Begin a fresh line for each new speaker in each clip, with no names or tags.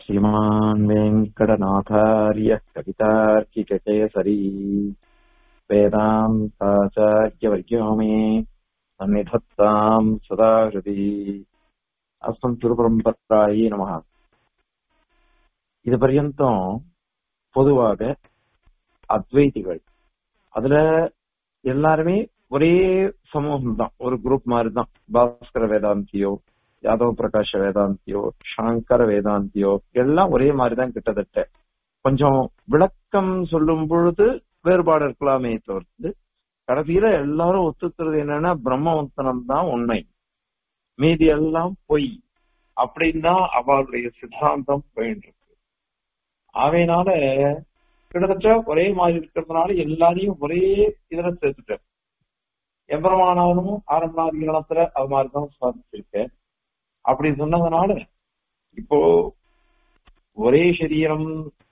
श्रीमान् वेङ्कटनाथार्यः कवितार्किककेसरी वेदान्ताचार्यवर्यो मे सन्निधत्ताम् सदा हृदि अस्मन् திருபரம்பராயி நம இது பர்யந்தம் பொதுவாக அத்வைதிகள் அதுல எல்லாருமே ஒரே சமூகம் தான் ஒரு குரூப் மாதிரி தான் பாஸ்கர வேதாந்தியோ யாதவ பிரகாஷ வேதாந்தியோ சங்கர வேதாந்தியோ எல்லாம் ஒரே மாதிரி தான் கிட்டத்தட்ட கொஞ்சம் விளக்கம் சொல்லும் பொழுது வேறுபாடு இருக்கலாமே தவிர்த்து கடைசியில எல்லாரும் ஒத்துக்கிறது என்னன்னா பிரம்மவந்தனம் தான் உண்மை மீதி எல்லாம் பொய் அப்படின்னு தான் அவளுடைய சித்தாந்தம் போயிட்டு இருக்கு அவையினால கிட்டத்தட்ட ஒரே மாதிரி இருக்கிறதுனால எல்லாரையும் ஒரே இதுல சேர்த்துட்டேன் எம்பெருமானாலும் ஆரம்ப கணத்துல அது மாதிரிதான் சாதிச்சிருக்கேன் அப்படி சொன்னதுனால இப்போ ஒரே சரீரம்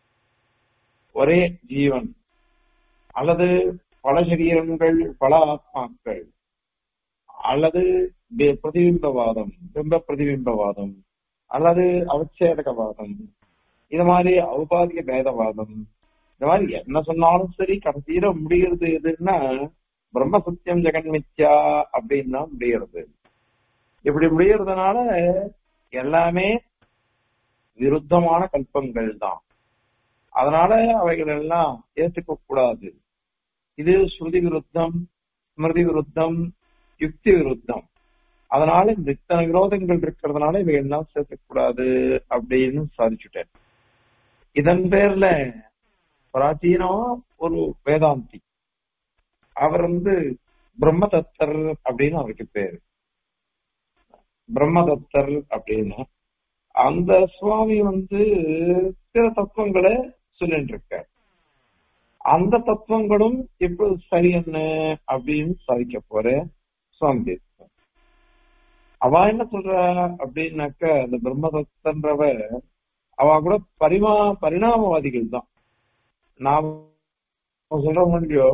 ஒரே ஜீவன் அல்லது பல சரீரங்கள் பல ஆத்மாக்கள் அல்லது பிரதிபிம்பவாதம் பிம்ப பிரதிபிம்பவாதம் அல்லது அவச்சேதகவாதம் இது மாதிரி ஔபாதிக பேதவாதம் இந்த மாதிரி என்ன சொன்னாலும் சரி கடைசியில முடிகிறது எதுன்னா பிரம்ம சத்தியம் ஜெகன் மித்யா அப்படின்னு தான் முடிகிறது இப்படி முடியறதுனால எல்லாமே விருத்தமான கல்பங்கள் தான் அதனால அவைகள் எல்லாம் ஏற்றுக்க கூடாது இது ஸ்ருதி விருத்தம் ஸ்மிருதி விருத்தம் யுக்தி விருத்தம் அதனால இந்த இத்தனை விரோதங்கள் இருக்கிறதுனால இவை எல்லாம் சேர்க்கக்கூடாது அப்படின்னு சாதிச்சுட்டேன் இதன் பேர்ல பிராச்சீனம் ஒரு வேதாந்தி அவர் வந்து பிரம்மதத்தர் அப்படின்னு அவருக்கு பேரு பிரம்மதத்தர் அப்படின்னு அந்த சுவாமி வந்து சில தத்துவங்களை சொல்லிட்டு இருக்கார் அந்த தத்துவங்களும் இப்படி சரி என்ன அப்படின்னு சாதிக்க போற சுவாமி தேசிகன் அவ என்ன சொல்ற அப்படின்னாக்க அந்த பிரம்மதத்தன்றவ அவ கூட பரிமா பரிணாமவாதிகள் தான் நாம் சொல்ற முடியோ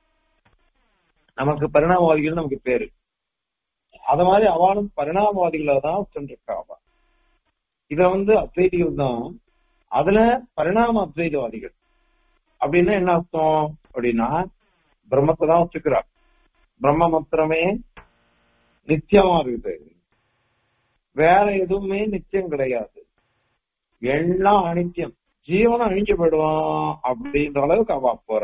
நமக்கு பரிணாமவாதிகள் நமக்கு பேரு அத மாதிரி அவளும் பரிணாமவாதிகளாக தான் சென்றிருக்கா அவ இத வந்து அத்வைதிகள் தான் அதுல பரிணாம அத்வைதவாதிகள் அப்படின்னா என்ன அர்த்தம் அப்படின்னா பிரம்மத்தை தான் வச்சுக்கிறா பிரம்ம மாத்திரமே நித்தியமா இருக்குது வேற எதுவுமே நித்தியம் கிடையாது எல்லாம் அனித்தியம் ஜீவனம் அழிஞ்சு போயிடுவான் அப்படின்ற அளவுக்கு அவ போற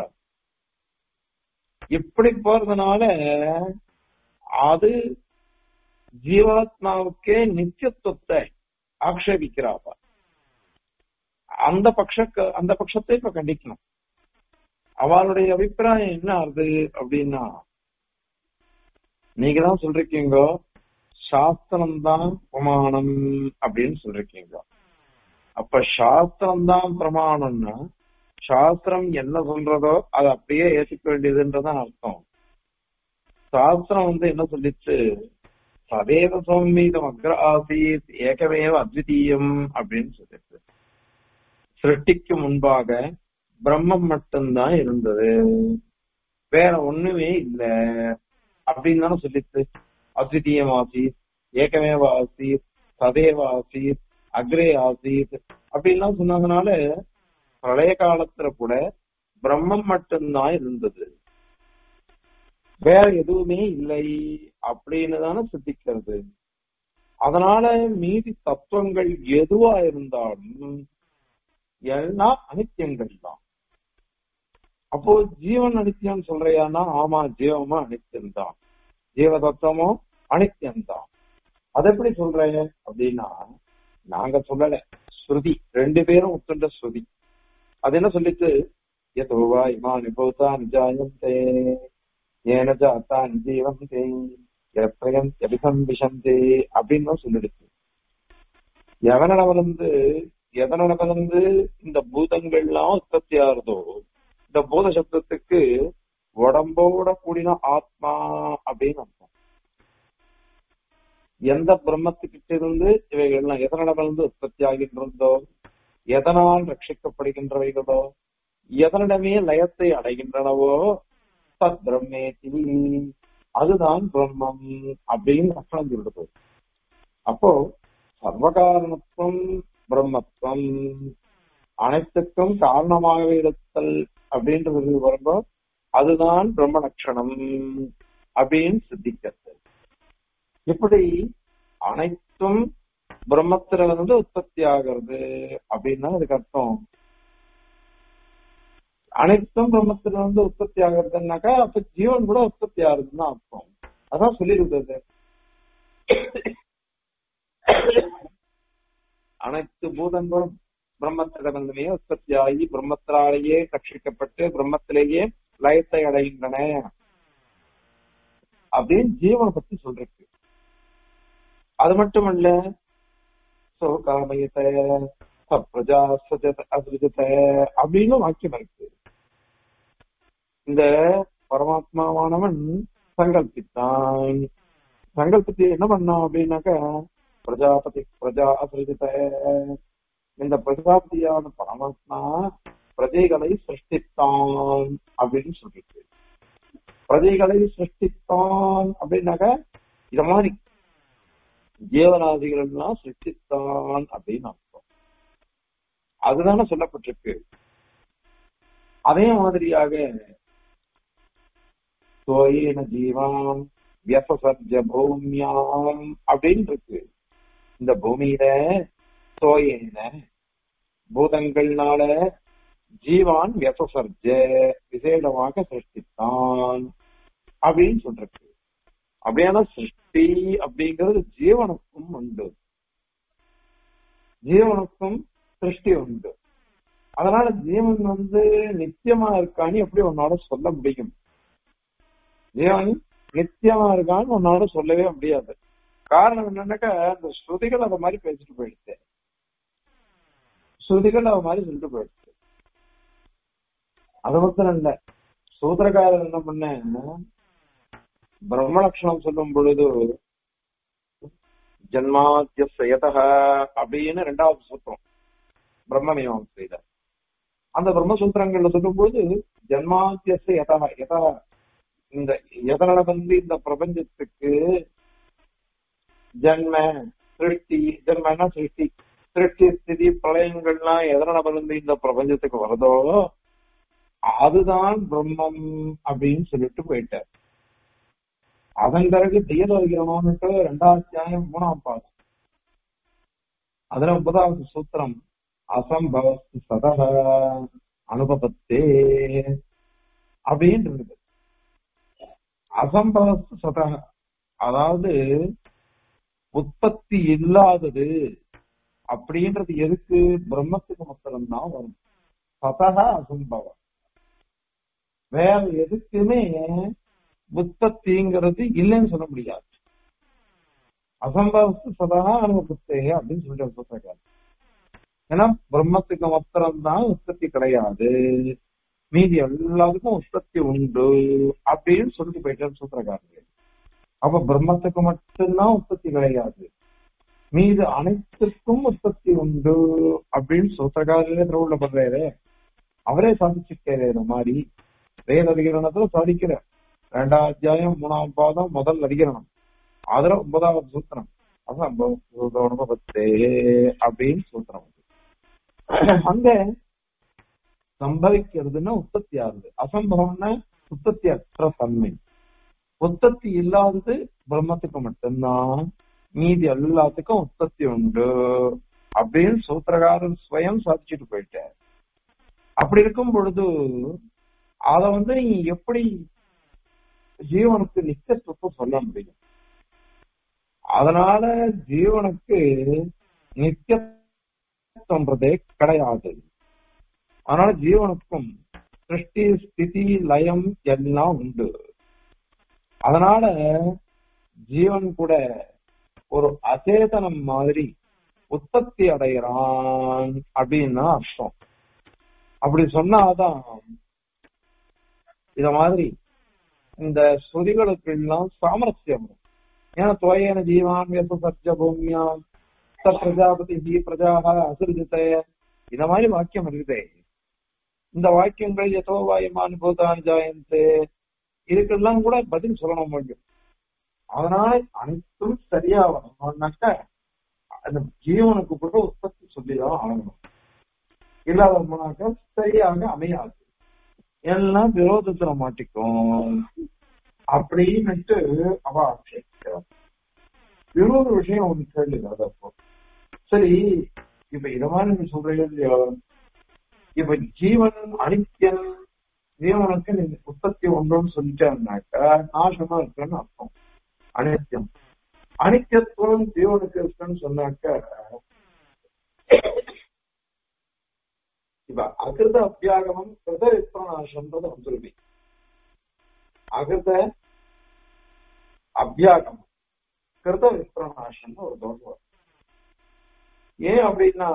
இப்படி போறதுனால அது ஜீவாத்மாவுக்கே நித்தியத்துவத்தை ஆக்ஷேபிக்கிறாப்பா அந்த பட்ச அந்த பட்சத்தை இப்ப கண்டிக்கணும் அவளுடைய அபிப்பிராயம் என்ன ஆகுது அப்படின்னா நீங்க தான் சொல்றீங்க சாஸ்திரம் தான் பிரமாணம் அப்படின்னு சொல்றீங்க அப்ப சாஸ்திரம் தான் பிரமாணம்னா சாஸ்திரம் என்ன சொல்றதோ அதை அப்படியே ஏற்றுக்க வேண்டியதுன்றதான் அர்த்தம் சாஸ்திரம் வந்து என்ன சொல்லிச்சு சதேவ சௌமீதம் அக்ர ஆசீத் ஏகமேவ அத்விதீயம் அப்படின்னு சொல்லிச்சு சிருஷ்டிக்கு முன்பாக பிரம்மம் மட்டும்தான் இருந்தது வேற ஒண்ணுமே இல்ல அப்படின்னு தானே சொல்லிச்சு அத்விதீயம் ஆசீத் ஏகமேவ ஆசீத் சதேவ ஆசீத் அக்ரே ஆசீத் அப்படின்லாம் சொன்னதுனால பிரளய காலத்துல கூட பிரம்மம் மட்டும்தான் இருந்தது வேற எதுவுமே இல்லை அப்படின்னு தானே சித்திக்கிறது அதனால மீதி தத்துவங்கள் எதுவா இருந்தாலும் எல்லாம் அனித்தியங்கள் தான் அப்போ ஜீவன் அனித்தியம் சொல்றியானா ஆமா ஜீவமா அனித்தியம் தான் ஜீவ தத்துவமும் அனித்தியம் தான் அது எப்படி சொல்ற அப்படின்னா நாங்க சொல்லல ஸ்ருதி ரெண்டு பேரும் ஒத்துண்ட ஸ்ருதி அது என்ன சொல்லிச்சு எதோவா இமா நிபௌதா நிஜாயந்தே ஏன ஜாத்தான் ஜீவந்தே எப்ரயம் எபிசம் விஷந்தே அப்படின்னு தான் சொல்லிடுச்சு எவனிடமிருந்து எதனிடமிருந்து இந்த பூதங்கள்லாம் உற்பத்தி ஆறுதோ இந்த பூத சப்தத்துக்கு உடம்போட கூடின ஆத்மா அப்படின்னு அர்த்தம் எந்த பிரம்மத்துக்கிட்ட இருந்து இவைகள்லாம் எதனிடமிருந்து உற்பத்தி ஆகின்றதோ எதனால் ரட்சிக்கப்படுகின்றவைகளோ எதனிடமே லயத்தை அடைகின்றனவோ தத் பிரம்மேதி அதுதான் பிரம்மம் அப்படின்னு அர்த்தம் சொல்றது அப்போ சர்வகாரணத்துவம் பிரம்மத்துவம் அனைத்துக்கும் காரணமாகவே இருத்தல் அப்படின்றது வரும்போது அதுதான் பிரம்ம லட்சணம் அப்படின்னு சித்திக்கிறது இப்படி அனைத்தும் பிரம்மத்துல வந்து உற்பத்தி ஆகிறது அப்படின்னா அதுக்கு அர்த்தம் அனைத்தும் பிரம்மத்துல வந்து உற்பத்தி ஆகுறதுனாக்கா அப்ப ஜீவன் கூட உற்பத்தி ஆகுதுன்னு அர்த்தம் அதான் சொல்லியிருக்கிறது அனைத்து பூதங்களும் பிரம்மத்திடமிருந்தே உற்பத்தி ஆகி பிரம்மத்தினாலேயே கட்சிக்கப்பட்டு பிரம்மத்திலேயே லயத்தை அடைகின்றன அப்படின்னு ஜீவனை பத்தி சொல்றேன் அது மட்டுமல்ல சோகாமயத்தை பிரஜா அசுஜத அப்படின்னு வாக்கியம் இருக்கு இந்த பரமாத்மாவானவன் சங்கல்பித்தான் சங்கல்பித்து என்ன பண்ணான் அப்படின்னாக்கா பிரஜாபதி பிரஜா அசுஜத இந்த பிரஜாபதியான பரமாத்மா பிரஜைகளை சிருஷ்டித்தான் அப்படின்னு சொல்லிட்டு பிரஜைகளை சிருஷ்டித்தான் அப்படின்னாக்க இத மாதிரி ஜீவராதிகள் எல்லாம் சிருஷ்டித்தான் அப்படின்னு அர்த்தம் அதுதானே சொல்லப்பட்டிருக்கு அதே மாதிரியாக சோயேன ஜீவான் வியசசர்ஜ பூமியாம் அப்படின்னு இருக்கு இந்த பூமியில சோயேன பூதங்கள்னால ஜீவான் வியசசர்ஜ விசேடமாக சிருஷ்டித்தான் அப்படின்னு சொல்றது அப்படியான சிருஷ்டி அப்படிங்கிறது ஜீவனுக்கும் உண்டு ஜீவனுக்கும் சிருஷ்டி உண்டு அதனால ஜீவன் வந்து நித்தியமா இருக்கான்னு எப்படி உன்னால சொல்ல முடியும் ஜீவன் நித்தியமா இருக்கான்னு உன்னால சொல்லவே முடியாது காரணம் என்னன்னாக்கா இந்த ஸ்ருதிகள் அத மாதிரி பேசிட்டு போயிடுச்சு ஸ்ருதிகள் அத மாதிரி சொல்லிட்டு போயிடுச்சு அது மாத்திரம் இல்ல சூத்திரக்காரர் என்ன பண்ண பிரம்மலட்சணம் சொல்லும் பொழுது ஜன்மாத்தியசயத அப்படின்னு ரெண்டாவது சூத்திரம் பிரம்மமேவம் செய்த அந்த பிரம்மசூத்திரங்கள்ல சொல்லும்போது ஜன்மாத்தியச யதா யதா இந்த எதனால வந்து இந்த பிரபஞ்சத்துக்கு ஜன்ம சிருஷ்டி ஜன்மனா சிருஷ்டி சிருஷ்டி ஸ்திதி பிரளயங்கள்லாம் எதனால வந்து இந்த பிரபஞ்சத்துக்கு வருதோ அதுதான் பிரம்மம் அப்படின்னு சொல்லிட்டு போயிட்டார் அதன் பிறகு தெய்வ வைக்கிறோம்னுட்டு ரெண்டாவது அத்தியாயம் மூணாம் பாதம் அதுல ஒன்பதாவது சூத்திரம் அசம்பவஸ்து சதக அனுபவத்தே அப்படின்னு இருக்குது அசம்பவஸ்து சதக அதாவது உற்பத்தி இல்லாதது அப்படின்றது எதுக்கு பிரம்மத்துக்கு மாத்திரம்தான் வரும் சதக அசம்பவம் வேற எதுக்குமே உற்பத்திங்கிறது இல்லைன்னு சொல்ல முடியாது அசம்பவத்து சதா அனுபவத்தே அப்படின்னு சொல்லிட்டு சொல்றாங்க ஏன்னா பிரம்மத்துக்கு மாத்திரம்தான் உற்பத்தி கிடையாது மீதி எல்லாத்துக்கும் உற்பத்தி உண்டு அப்படின்னு சொல்லிட்டு போயிட்டேன்னு சொல்றாங்க அப்ப பிரம்மத்துக்கு மட்டும்தான் உற்பத்தி கிடையாது மீது அனைத்துக்கும் உற்பத்தி உண்டு அப்படின்னு சூத்திரக்காரரே திருவுள்ள பண்றாரு அவரே சாதிச்சுட்டாரு இந்த மாதிரி வேத அதிகரணத்துல சாதிக்கிறார் ரெண்டாம் அத்தியாயம் மூணாம் பாதம் முதல் அதிகரணம் அதுல ஒன்பதாவது சூத்திரம் அதான் பத்தே அப்படின்னு சூத்திரம் அங்க சம்பவிக்கிறதுன்னா உற்பத்தி ஆகுது அசம்பவம்னா உற்பத்தி அற்ற தன்மை உற்பத்தி இல்லாதது பிரம்மத்துக்கு மட்டும்தான் மீதி எல்லாத்துக்கும் உற்பத்தி உண்டு அப்படின்னு சூத்திரகாரன் ஸ்வயம் சாதிச்சுட்டு போயிட்டார் அப்படி இருக்கும் பொழுது அத வந்து நீ எப்படி ஜீவனுக்கு நித்தியத்துவத்தை சொல்ல முடியும் அதனால ஜீவனுக்கு நித்தியன்றதே கிடையாது அதனால ஜீவனுக்கும் சிருஷ்டி ஸ்திதி லயம் எல்லாம் உண்டு அதனால ஜீவன் கூட ஒரு அச்சேதனம் மாதிரி உற்பத்தி அடைகிறான் அப்படின்னு அர்த்தம் அப்படி சொன்னாதான் இத மாதிரி இந்த ஸ்ருதிகளுக்கு எல்லாம் சாமரஸ்யம் வரும் ஏன்னா துவயன ஜீவான் வெப்ப சத்ய பூமியாம் ச பிரஜாபதி ஜீ பிரஜாக அசுரிஜித்த இந்த மாதிரி வாக்கியம் இருக்குதே இந்த வாக்கியங்கள் எதோ வாயுமான் பூதான் ஜாயந்து இதுக்கெல்லாம் கூட பதில் சொல்லணும் முடியும் அதனால அனைத்தும் சரியா வரணும்னாக்க அந்த ஜீவனுக்கு கூட உற்பத்தி சொல்லிதான் ஆகணும் இல்லாதவனாக்க சரியாக அமையாது எல்லாம் விரோதத்துல மாட்டிக்கும் அப்படின்னுட்டு அவ ஆட்சேபிக்கிறார் இன்னொரு விஷயம் ஒண்ணு கேள்வி அப்போ சரி இப்ப இத மாதிரி நீங்க சொல்றீங்க இல்லையா இப்ப ஜீவன் அனித்தியன் ஜீவனுக்கு நீங்க உற்பத்தி ஒன்றுன்னு சொல்லிட்டாருனாக்கா நாசமா இருக்குன்னு அர்த்தம் அனித்தியம் அனித்தியத்துவம் ஜீவனுக்கு இருக்குன்னு சொன்னாக்க இப்ப அகிருத அத்தியாகமம் கிருத விப்ரநாசம்ன்றது வந்துருமே அகிருத அத்தியாகமம் கிருத விப்ரநாசம்னு ஒரு தோஷம் வரும். ஏன் அப்படின்னா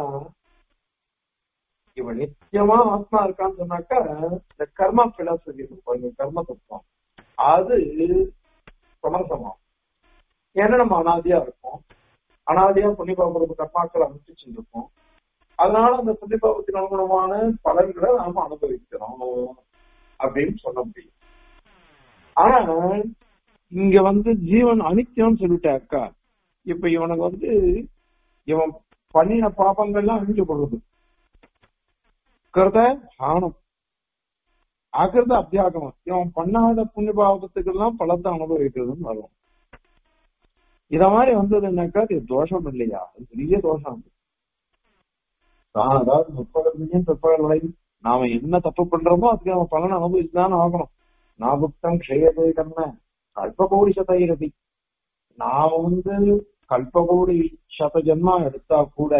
இவன் நித்தியமா ஆத்மா இருக்கான்னு சொன்னாக்கா இந்த கர்மா பிலாசபி பாருங்க கர்ம தத்துவம் அது சமரசமாகும் ஏன்னா நம்ம அனாதியா இருக்கோம் அனாதியா புண்ணியபாபுரத்து கர்மாக்களை அனுப்பிச்சுட்டு இருக்கோம் அதனால அந்த புண்ணியபாபத்தின் அனுகுணமான பலன்களை நாம அனுபவிக்கிறோம் அப்படின்னு சொல்ல முடியும் ஆனா இங்க வந்து ஜீவன் அனித்தியம்னு சொல்லிட்டாக்கா இப்ப இவனுக்கு வந்து இவன் பண்ணின பாபங்கள்லாம் அழிஞ்சப்படுறது கிருத ஆணம் அகிருத அத்தியாகமம் இவன் பண்ணாத புண்ணிய பாவத்துக்கெல்லாம் பலத்தை அனுபவிக்கிறதுன்னு வரும் இத மாதிரி வந்ததுன்னாக்கா அது தோஷம் இல்லையா அது பெரிய தோஷம் அது. தான் அதாவது முற்பகல் பிற்பகல் விளையும் நாம என்ன தப்பு பண்றோமோ அதுக்கு நம்ம பலன் அனுபவிச்சுதான் ஆகணும் நாபுக்தம் க்ஷயதே கண்ண கல்பகோடி சதைரதி நாம வந்து கல்பகோடி சத ஜென்மா எடுத்தா கூட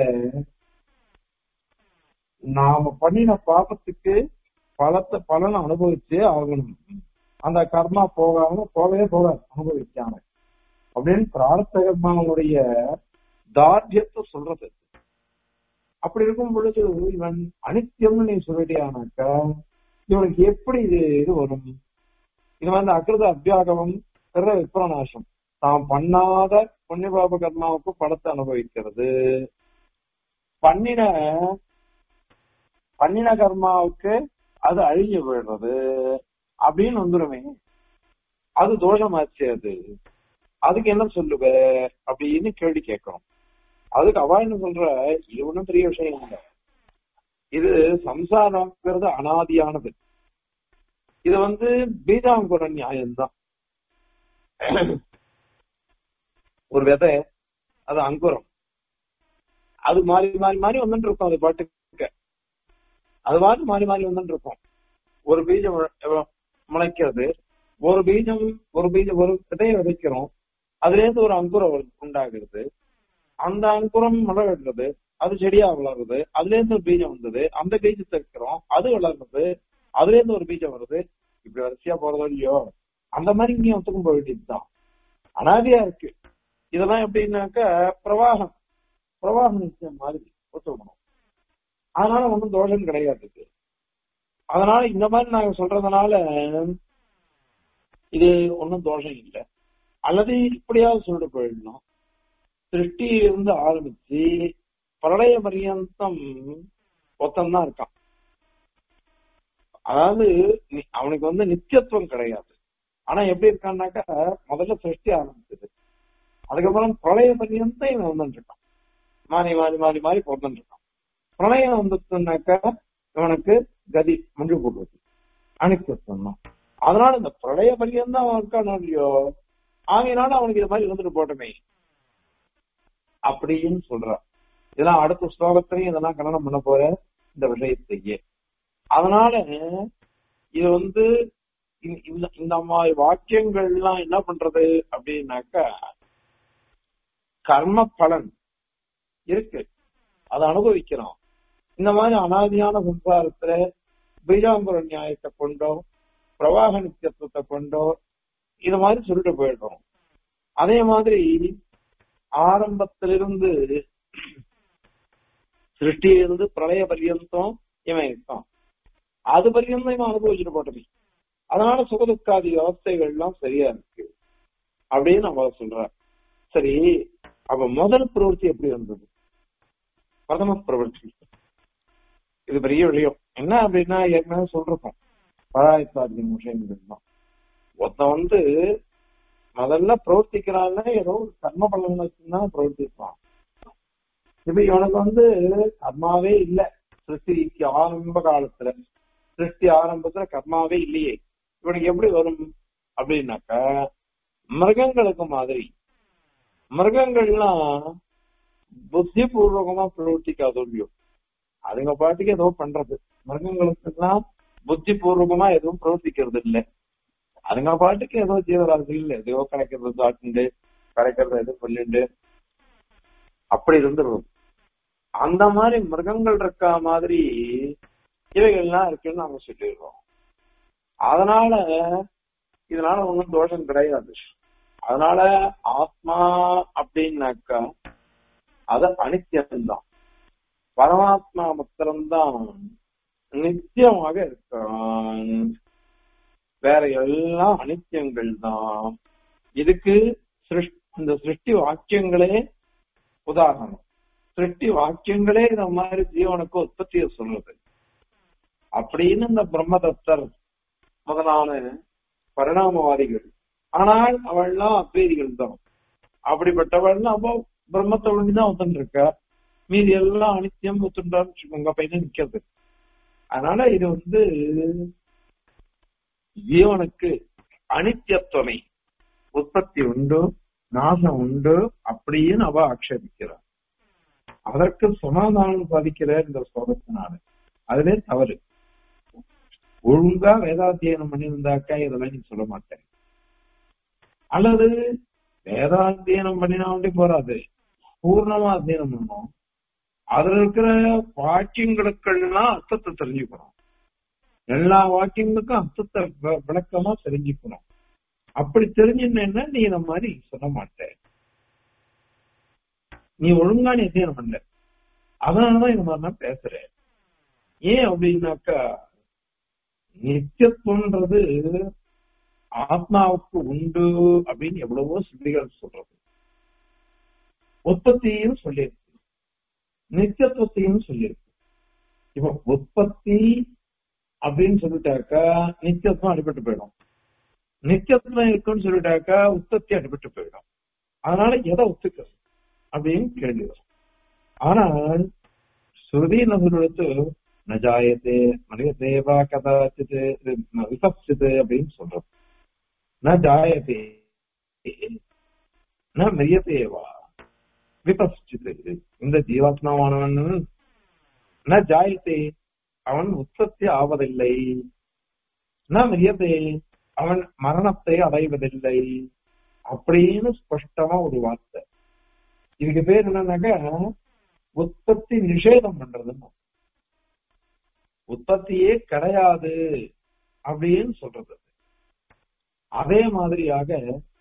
நாம பண்ணின பாபத்துக்கு பலத்தை பலனை அனுபவிச்சே ஆகணும் அந்த கர்மா போகாம போகவே போகாது அனுபவிக்காம அப்படின்னு பிரார்த்த கர்மாவுடைய தார்டியத்தை சொல்றது அப்படி இருக்கும் பொழுது இவன் அனித்தியம்னு நீ சொல்லிட்டியானாக்கா இவனுக்கு எப்படி இது இது வரும் இது வந்து அகிருத அத்தியாகமம் பிற விப்ரநாசம் தான் பண்ணாத புண்ணியபாப கர்மாவுக்கு படத்தை அனுபவிக்கிறது பண்ணின பண்ணின கர்மாவுக்கு அது அழிஞ்சு போயிடுறது அப்படின்னு வந்துருமே அது தோஷமாச்சு அது அதுக்கு என்ன சொல்லுவ அப்படின்னு கேள்வி கேட்கணும் அதுக்கு அவா என்ன சொல்ற இது ஒண்ணும் பெரிய விஷயம் இல்லை இது சம்சாரம்ங்கிறது அனாதியானது இது வந்து பீஜாங்குர நியாயம்தான் ஒரு விதை அது அங்குரம் அது மாறி மாறி மாறி வந்துட்டு இருக்கும் அது பாட்டுக்கு அது பாட்டு மாறி மாறி வந்துட்டு இருக்கும் ஒரு பீஜம் முளை- முளைக்கிறது ஒரு பீஜம் ஒரு பீஜம் ஒரு விதையை விதைக்கிறோம் அதுல இருந்து ஒரு அங்குரம் வருது- உண்டாகிறது அந்த அங்குரம் வளர்கிறது அது செடியா வளருது அதுல இருந்து ஒரு பீஜம் வந்தது அந்த பீஜத்தை வைக்கிறோம் அது வளர்றது அதுல இருந்து ஒரு பீஜம் வருது இப்படி வரிசையா போறதோ இல்லையோ அந்த மாதிரி இங்கேயும் ஒத்துக்கும் போக வேண்டியதுதான் அனாதியா இருக்கு இதெல்லாம் எப்படின்னாக்கா பிரவாகம் பிரவாக நிச்சயம் மாதிரி ஒத்துக்கணும் அதனால ஒன்றும் தோஷம் கிடையாது இது. அதனால இந்த மாதிரி நாங்க சொல்றதுனால இது ஒன்றும் தோஷம் இல்லை அல்லது இப்படியாவது சொல்லிட்டு போயிடணும் சிருஷ்டி இருந்து ஆரம்பிச்சு பிரளய பரியந்தம் ஒத்தந்தான் இருக்கான் அதாவது நி- அவனுக்கு வந்து நித்தியத்துவம் கிடையாது ஆனா எப்படி இருக்கான்னாக்கா முதல்ல சிருஷ்டி ஆரம்பிச்சது அதுக்கப்புறம் பிரளய பரியந்தம் இவன் வந்துட்டு இருக்கான் மாறி மாறி மாறி மாறி பிறந்துட்டு இருக்கான் பிரளயம் வந்துச்சுன்னாக்கா இவனுக்கு கதி மஞ்சு போடுறது அனித்தியத்துவம் தான் அதனால இந்த பிரளய பரியந்தம் அவன் இருக்கானோ இல்லையோ ஆகையினால அவனுக்கு இது மாதிரி இருந்துட்டு போட்டமே அப்படின்னு சொல்றான் இதெல்லாம் அடுத்த ஸ்லோகத்திலையும் இதெல்லாம் கண்டனம் பண்ண போற இந்த விஷயத்தையே அதனால இது வந்து இந்த- இந்த இந்த மாதிரி வாக்கியங்கள்லாம் என்ன பண்றது அப்படின்னாக்கா கர்ம பலன் இருக்கு அதை அனுபவிக்கிறோம் இந்த மாதிரி அனாதியான சம்சாரத்துல பீஜாங்குர நியாயத்தை கொண்டோ பிரவாக நித்தியத்துவத்தை கொண்டோ இது மாதிரி சொல்லிட்டு போயிடுறோம் அதே மாதிரி ஆரம்பத்திலிருந்து சிருஷ்டியிலிருந்து பிரளய பரியந்தம் இவன் இருக்கான் அது பரியந்தம் இவன் அனுபவிச்சுட்டு போட்டது அதனால சுகதுக்காதி வியவஸ்தைகள் எல்லாம் சரியா இருக்கு அப்படின்னு நம்ம சொல்ற சரி அப்ப முதல் பிரவൃத்தி எப்படி வந்தது பிரதம பிரவൃத்தி இது பெரிய விஷயம் என்ன அப்படின்னா ஏற்கனவே சொல்றோம் பராயத்தாதி விஷயங்கள் தான் ஒருத்தன் வந்து முதல்ல பிரவர்த்திக்கிறான்னா ஏதோ ஒரு கர்ம பலன் வச்சுதான் பிரவர்த்திப்பான் இப்ப இவனுக்கு வந்து கர்மாவே இல்ல சிருஷ்டிக்கு ஆரம்ப காலத்துல சிருஷ்டி ஆரம்பத்துல கர்மாவே இல்லையே இவனுக்கு எப்படி வரும் அப்படின்னாக்கா மிருகங்களுக்கு மாதிரி மிருகங்கள்லாம் புத்தி பூர்வகமா பிரவர்த்திக்காத இல்லையோ அதுங்க பாட்டுக்கு ஏதோ பண்றது மிருகங்களுக்கெல்லாம் புத்தி பூர்வகமா எதுவும் பிரவர்த்திக்கிறது இல்லை அதுங்க பாட்டுக்கு ஏதோ ஜீவராசிகள் எதையோ கரைக்கிறது சாப்பிட்டு கரைக்கிறது எதோ சொல்லிட்டு அப்படி இருந்துருவது அந்த மாதிரி மிருகங்கள் இருக்க மாதிரி இவைகள்லாம் இருக்குன்னு நாங்க சொல்லிடுறோம் அதனால இதனால ஒன்றும் தோஷம் கிடையாது அதனால ஆத்மா அப்படின்னாக்கா அது அனித்தியம்தான் பரமாத்மா மாத்திரம்தான் நித்தியமாக இருக்கான் வேற எல்லாம் அனித்தியங்கள் தான் இதுக்கு இந்த சிருஷ்டி வாக்கியங்களே உதாரணம் சிருஷ்டி வாக்கியங்களே இந்த மாதிரி ஜீவனுக்கு உற்பத்திய சொல்லுது அப்படின்னு இந்த பிரம்மதத்தர் முதலான பரிணாமவாதிகள் ஆனால் அவள்லாம் அத்வைதிகள் தான் அப்படிப்பட்டவள் அப்போ பிரம்மத்தை ஒண்ணுதான் ஒத்துட்டு இருக்கா மீதி எல்லாம் அனித்தியம் ஒத்துண்டான்னு உங்க பையன நிக்கிறது அதனால இது வந்து ஜீவனுக்கு அனித்தியத்துவமை உற்பத்தி உண்டு நாசம் உண்டு அப்படின்னு அவ ஆக்ஷேபிக்கிறார் அதற்கு சமாதானம் சாதிக்கிற இந்த ஸ்லோகத்தினால அதுவே தவறு ஒழுங்கா வேதாத்தியனம் பண்ணியிருந்தாக்கா இதெல்லாம் நீ சொல்ல மாட்டேன் அல்லது வேதாத்தியனம் பண்ணினா வேண்டி போறாது பூர்ணமா அத்தியனம் பண்ணணும் அதுல இருக்கிற வாக்கியங்களுக்கெல்லாம் அர்த்தத்தை தெரிஞ்சுக்கணும் எல்லா வாக்கியங்களுக்கும் அர்த்தத்தை விளக்கமா தெரிஞ்சுக்கணும் அப்படி தெரிஞ்சுன்னா நீ இந்த மாதிரி சொல்ல மாட்ட நீ ஒழுங்கா நீ அத்தியனம் பண்ணல அதனாலதான் இந்த மாதிரி நான் பேசுறேன் ஏன் அப்படின்னாக்கா நித்தியத்துவன்றது ஆத்மாவுக்கு உண்டு அப்படின்னு எவ்வளவோ சிந்திகள் சொல்றது உற்பத்தியும் சொல்லியிருக்கு நித்தியத்துவத்தையும் சொல்லியிருக்கு இப்ப உற்பத்தி அப்படின்னு சொல்லிட்டாக்கா நித்தியத்துவம் அடிபட்டு போயிடும் நித்தியத்துவம் இருக்குன்னு சொல்லிட்டாக்கா உற்பத்தி அடிபட்டு போயிடும் அதனால எதை ஒத்துக்கிறது அப்படின்னு கேள்வி வரும் ஆனால் ஸ்ருதி நபர்களுக்கு நஜாயத்தே மனிதேவா கதாச்சித் விபப்சித் அப்படின்னு சொல்றது ந ஜாயத்தே ந மிரியத்தேவா விபப்சித் இந்த ஜீவாத்மாவானவன் ந ஜாயத்தே அவன் உற்பத்தி ஆவதில்லை ந மிரியத்தே அவன் மரணத்தை அடைவதில்லை அப்படின்னு ஸ்பஷ்டமா ஒரு வார்த்தை இதுக்கு பேர் என்னன்னாக்கா உற்பத்தி நிஷேதம் பண்றதுன்னு உற்பத்தியே கிடையாது அப்படின்னு சொல்றது அதே மாதிரியாக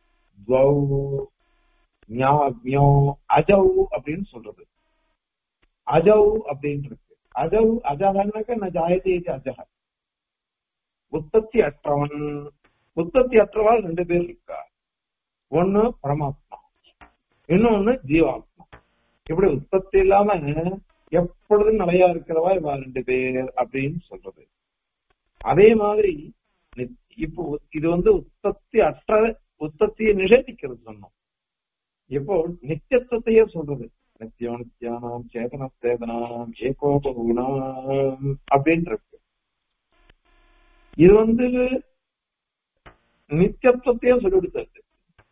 அஜவ் அப்படின்னு சொல்றது அஜவ் அப்படின்னு இருக்கு அஜவ் அஜகன்னாக்க நான் ஜாயதே அஜக உற்பத்தி அற்றவன் உற்பத்தி அற்றவாள் ரெண்டு பேர் இருக்கா ஒண்ணு பரமாத்மா இன்னொன்னு ஜீவாத்மா இப்படி உற்பத்தி இல்லாம எப்பொழுதும் நிலையா இருக்கிறவா இவா ரெண்டு பேர் அப்படின்னு சொல்றது அதே மாதிரி இப்போ இது வந்து உற்பத்தி அற்ற உற்பத்தியை நிஷேதிக்கிறது சொன்னோம் இப்போ நித்தியத்துவத்தையே சொல்றது நித்தியம் நித்தியானாம் சேதன சேதனாம் ஏகோபகுணாம் அப்படின்னு இருக்கு இது வந்து நித்தியத்துவத்தையே சொல்லிவிடுத்தது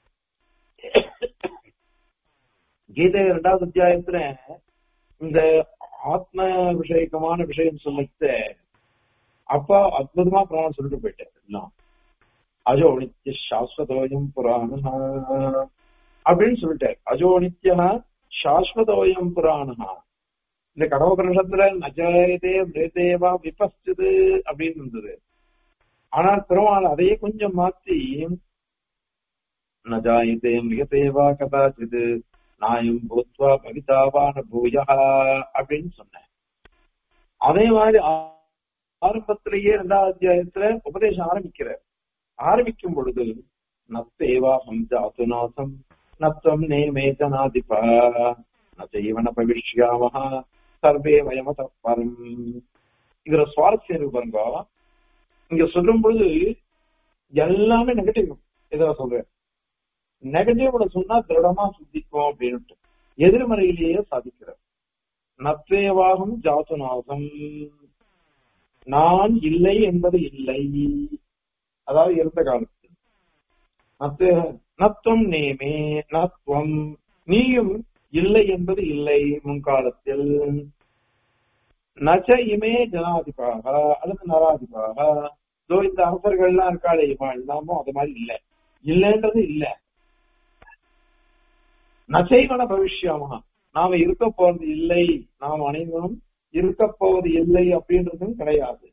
கீதை இரண்டாவது அத்தியாயத்துல இந்த ஆத்ம விஷயக்கமான விஷயம் சொல்லிட்டு அப்பா அற்புதமா பிராணம் சொல்லிட்டு போயிட்டேன் எல்லாம் அஜோ நித்திய சாஸ்வதோயம் புராணா அப்படின்னு சொல்லிட்டார் அஜோ நித்தியா சாஸ்வதோயம் புராணா இந்த கடவுபரிஷத்துல நஜயதே பிரேதேவா விபஸ்து அப்படின்னு இருந்தது ஆனால் பெருமாள் அதையே கொஞ்சம் மாத்தி நஜாயதே மிகதேவா கதாச்சிது நாயும் பூத்வா பவிதாவான பூயா அப்படின்னு சொன்னேன் அதே மாதிரி ஆரம்பத்திலேயே இரண்டாவது அத்தியாயத்துல உபதேசம் ஆரம்பிக்கிறார் ஆரம்பிக்கும் பொழுது நத்தேவா ஹம்ஜாத்து நாசம் நத்தம் நேமேதனாதிபா நச்சைவன பவிஷ்யாமஹா சர்வே வயமத பரம் இதுல சுவாரஸ்யம் இருக்கு பாருங்க இங்க சொல்லும் பொழுது எல்லாமே நெகட்டிவ் இதை சொல்றேன் நெகட்டிவ்ல சொன்னா திருடமா சித்திக்கும் அப்படின்ட்டு எதிர்மறையிலேயே சாதிக்கிறார் நத்வேவாகம் ஜாத்துநாசம் நான் இல்லை என்பது இல்லை அதாவது இருந்த காலத்தில் நத்து நத்துவம் நேமே நத்துவம் நீயும் இல்லை என்பது இல்லை முன்காலத்தில் நச்ச இமே ஜனாதிபாக அல்லது நராதிபாக இதோ இந்த அரசர்கள்லாம் இருக்காளே இவன் எல்லாமும் அது மாதிரி இல்ல இல்லைன்றது இல்ல நச்சைவன பவிஷ்யாமா நாம இருக்க போறது இல்லை நாம் அனைவரும் இருக்க போவது இல்லை அப்படின்றதும் கிடையாது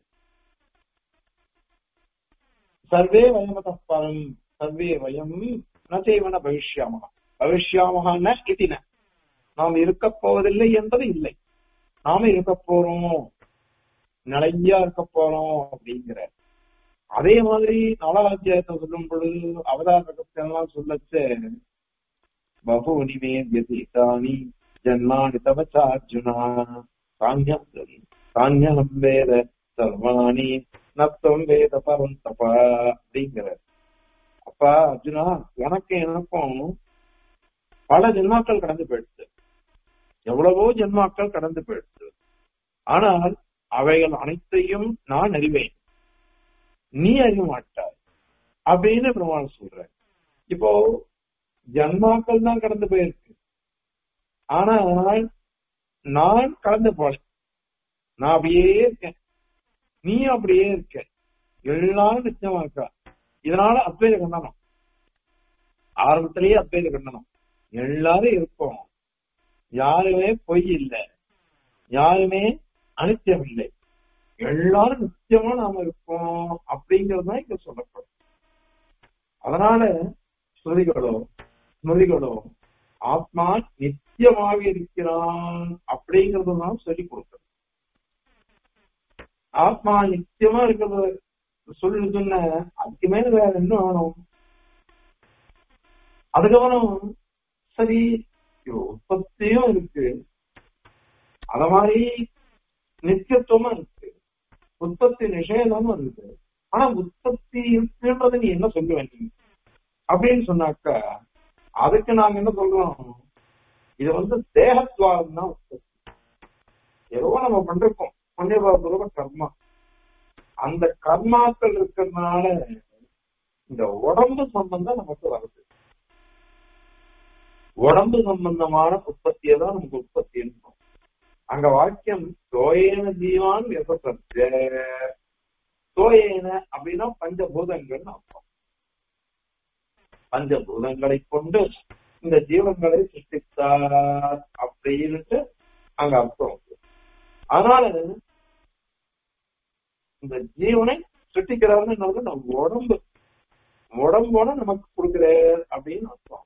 சர்வே வயமத பரம் சர்வே வயம் நச்சைவன பவிஷ்யாமா பவிஷ்யாமகான இதின நாம் இருக்க போவதில்லை என்பது இல்லை நாம இருக்க போறோம் நிலையா இருக்க போறோம் அப்படிங்கிற அதே மாதிரி நாலாவது அத்தியாயத்தை சொல்லும் பொழுது அவதாரத்தை எல்லாம் சொல்லச்ச பகூனி மே வியதீதானி ஜன்மானி தவச்ச அர்ஜுனா காஞ்யம் காஞ்யம் வேத சர்வாணி நத்தம் வேத பரம் தபா அப்படிங்கிற அப்பா அர்ஜுனா உனக்கு எனக்கும் பல ஜென்மாக்கள் கடந்து போயிடுச்சு எவ்வளவோ ஜென்மாக்கள் கடந்து போயிடுச்சு ஆனால் அவைகள் அனைத்தையும் நான் அறிவேன் நீ அறிய மாட்டாய் அப்படின்னு பெருமாள் சொல்ற இப்போ ஜன்மாக்கள் தான் கடந்து போயிருக்கு ஆனால் நான் கடந்து போல நான் அப்படியே இருக்கேன் நீ அப்படியே இருக்க எல்லாரும் நிச்சயமா இருக்கா இதனால அத்வைத கண்டனம் ஆரம்பத்திலேயே அத்வைத கண்டனம் எல்லாரும் இருக்கோம் யாருமே பொய் இல்லை யாருமே அனித்தியம் இல்லை எல்லாரும் நிச்சயமா நாம இருக்கோம் அப்படிங்கிறது தான் இங்க சொல்லப்படும் அதனால ஸ்ருதிகளோ ஸ்மிருதிகளோ ஆத்மா நித்தியமாக இருக்கிறான் அப்படிங்கறது தான் சொல்லி கொடுக்கணும் ஆத்மா நித்தியமா இருக்கிறது சொல்லி சொன்ன அதுக்கு மேல வேற என்ன வேணும் அதுக்கப்புறம் சரி உற்பத்தியும் இருக்கு அத மாதிரி நித்தியத்துவமும் இருக்கு உற்பத்தி நிஷேதமும் இருக்கு ஆனா உற்பத்தி இருக்குன்றதை நீ என்ன சொல்ல வேண்டிய அப்படின்னு சொன்னாக்கா அதுக்கு நாங்க என்ன சொல்றோம் இது வந்து தேகத்வாரம் தான் உற்பத்தி ஏதோ நம்ம பண்றோம் புண்ணியபாபுரவ கர்மா அந்த கர்மாக்கள் இருக்கிறதுனால இந்த உடம்பு சம்பந்தம் நமக்கு வருது உடம்பு சம்பந்தமான உற்பத்தியை தான் நமக்கு உற்பத்தி இருக்கும் அங்க வாக்கியம் தோயேன ஜீவான் விசசத்த தோயேன அப்படின்னா பஞ்சபூதங்கள் அர்த்தம் பஞ்சபூதங்களை கொண்டு இந்த ஜீவன்களை சிருஷ்டித்தார் அப்படின்ட்டு அங்க அர்த்தம் அதனால இந்த ஜீவனை சிருஷ்டிக்கிறாருன்னு நம்ம உடம்பு உடம்போட நமக்கு கொடுக்கிறார் அப்படின்னு அர்த்தம்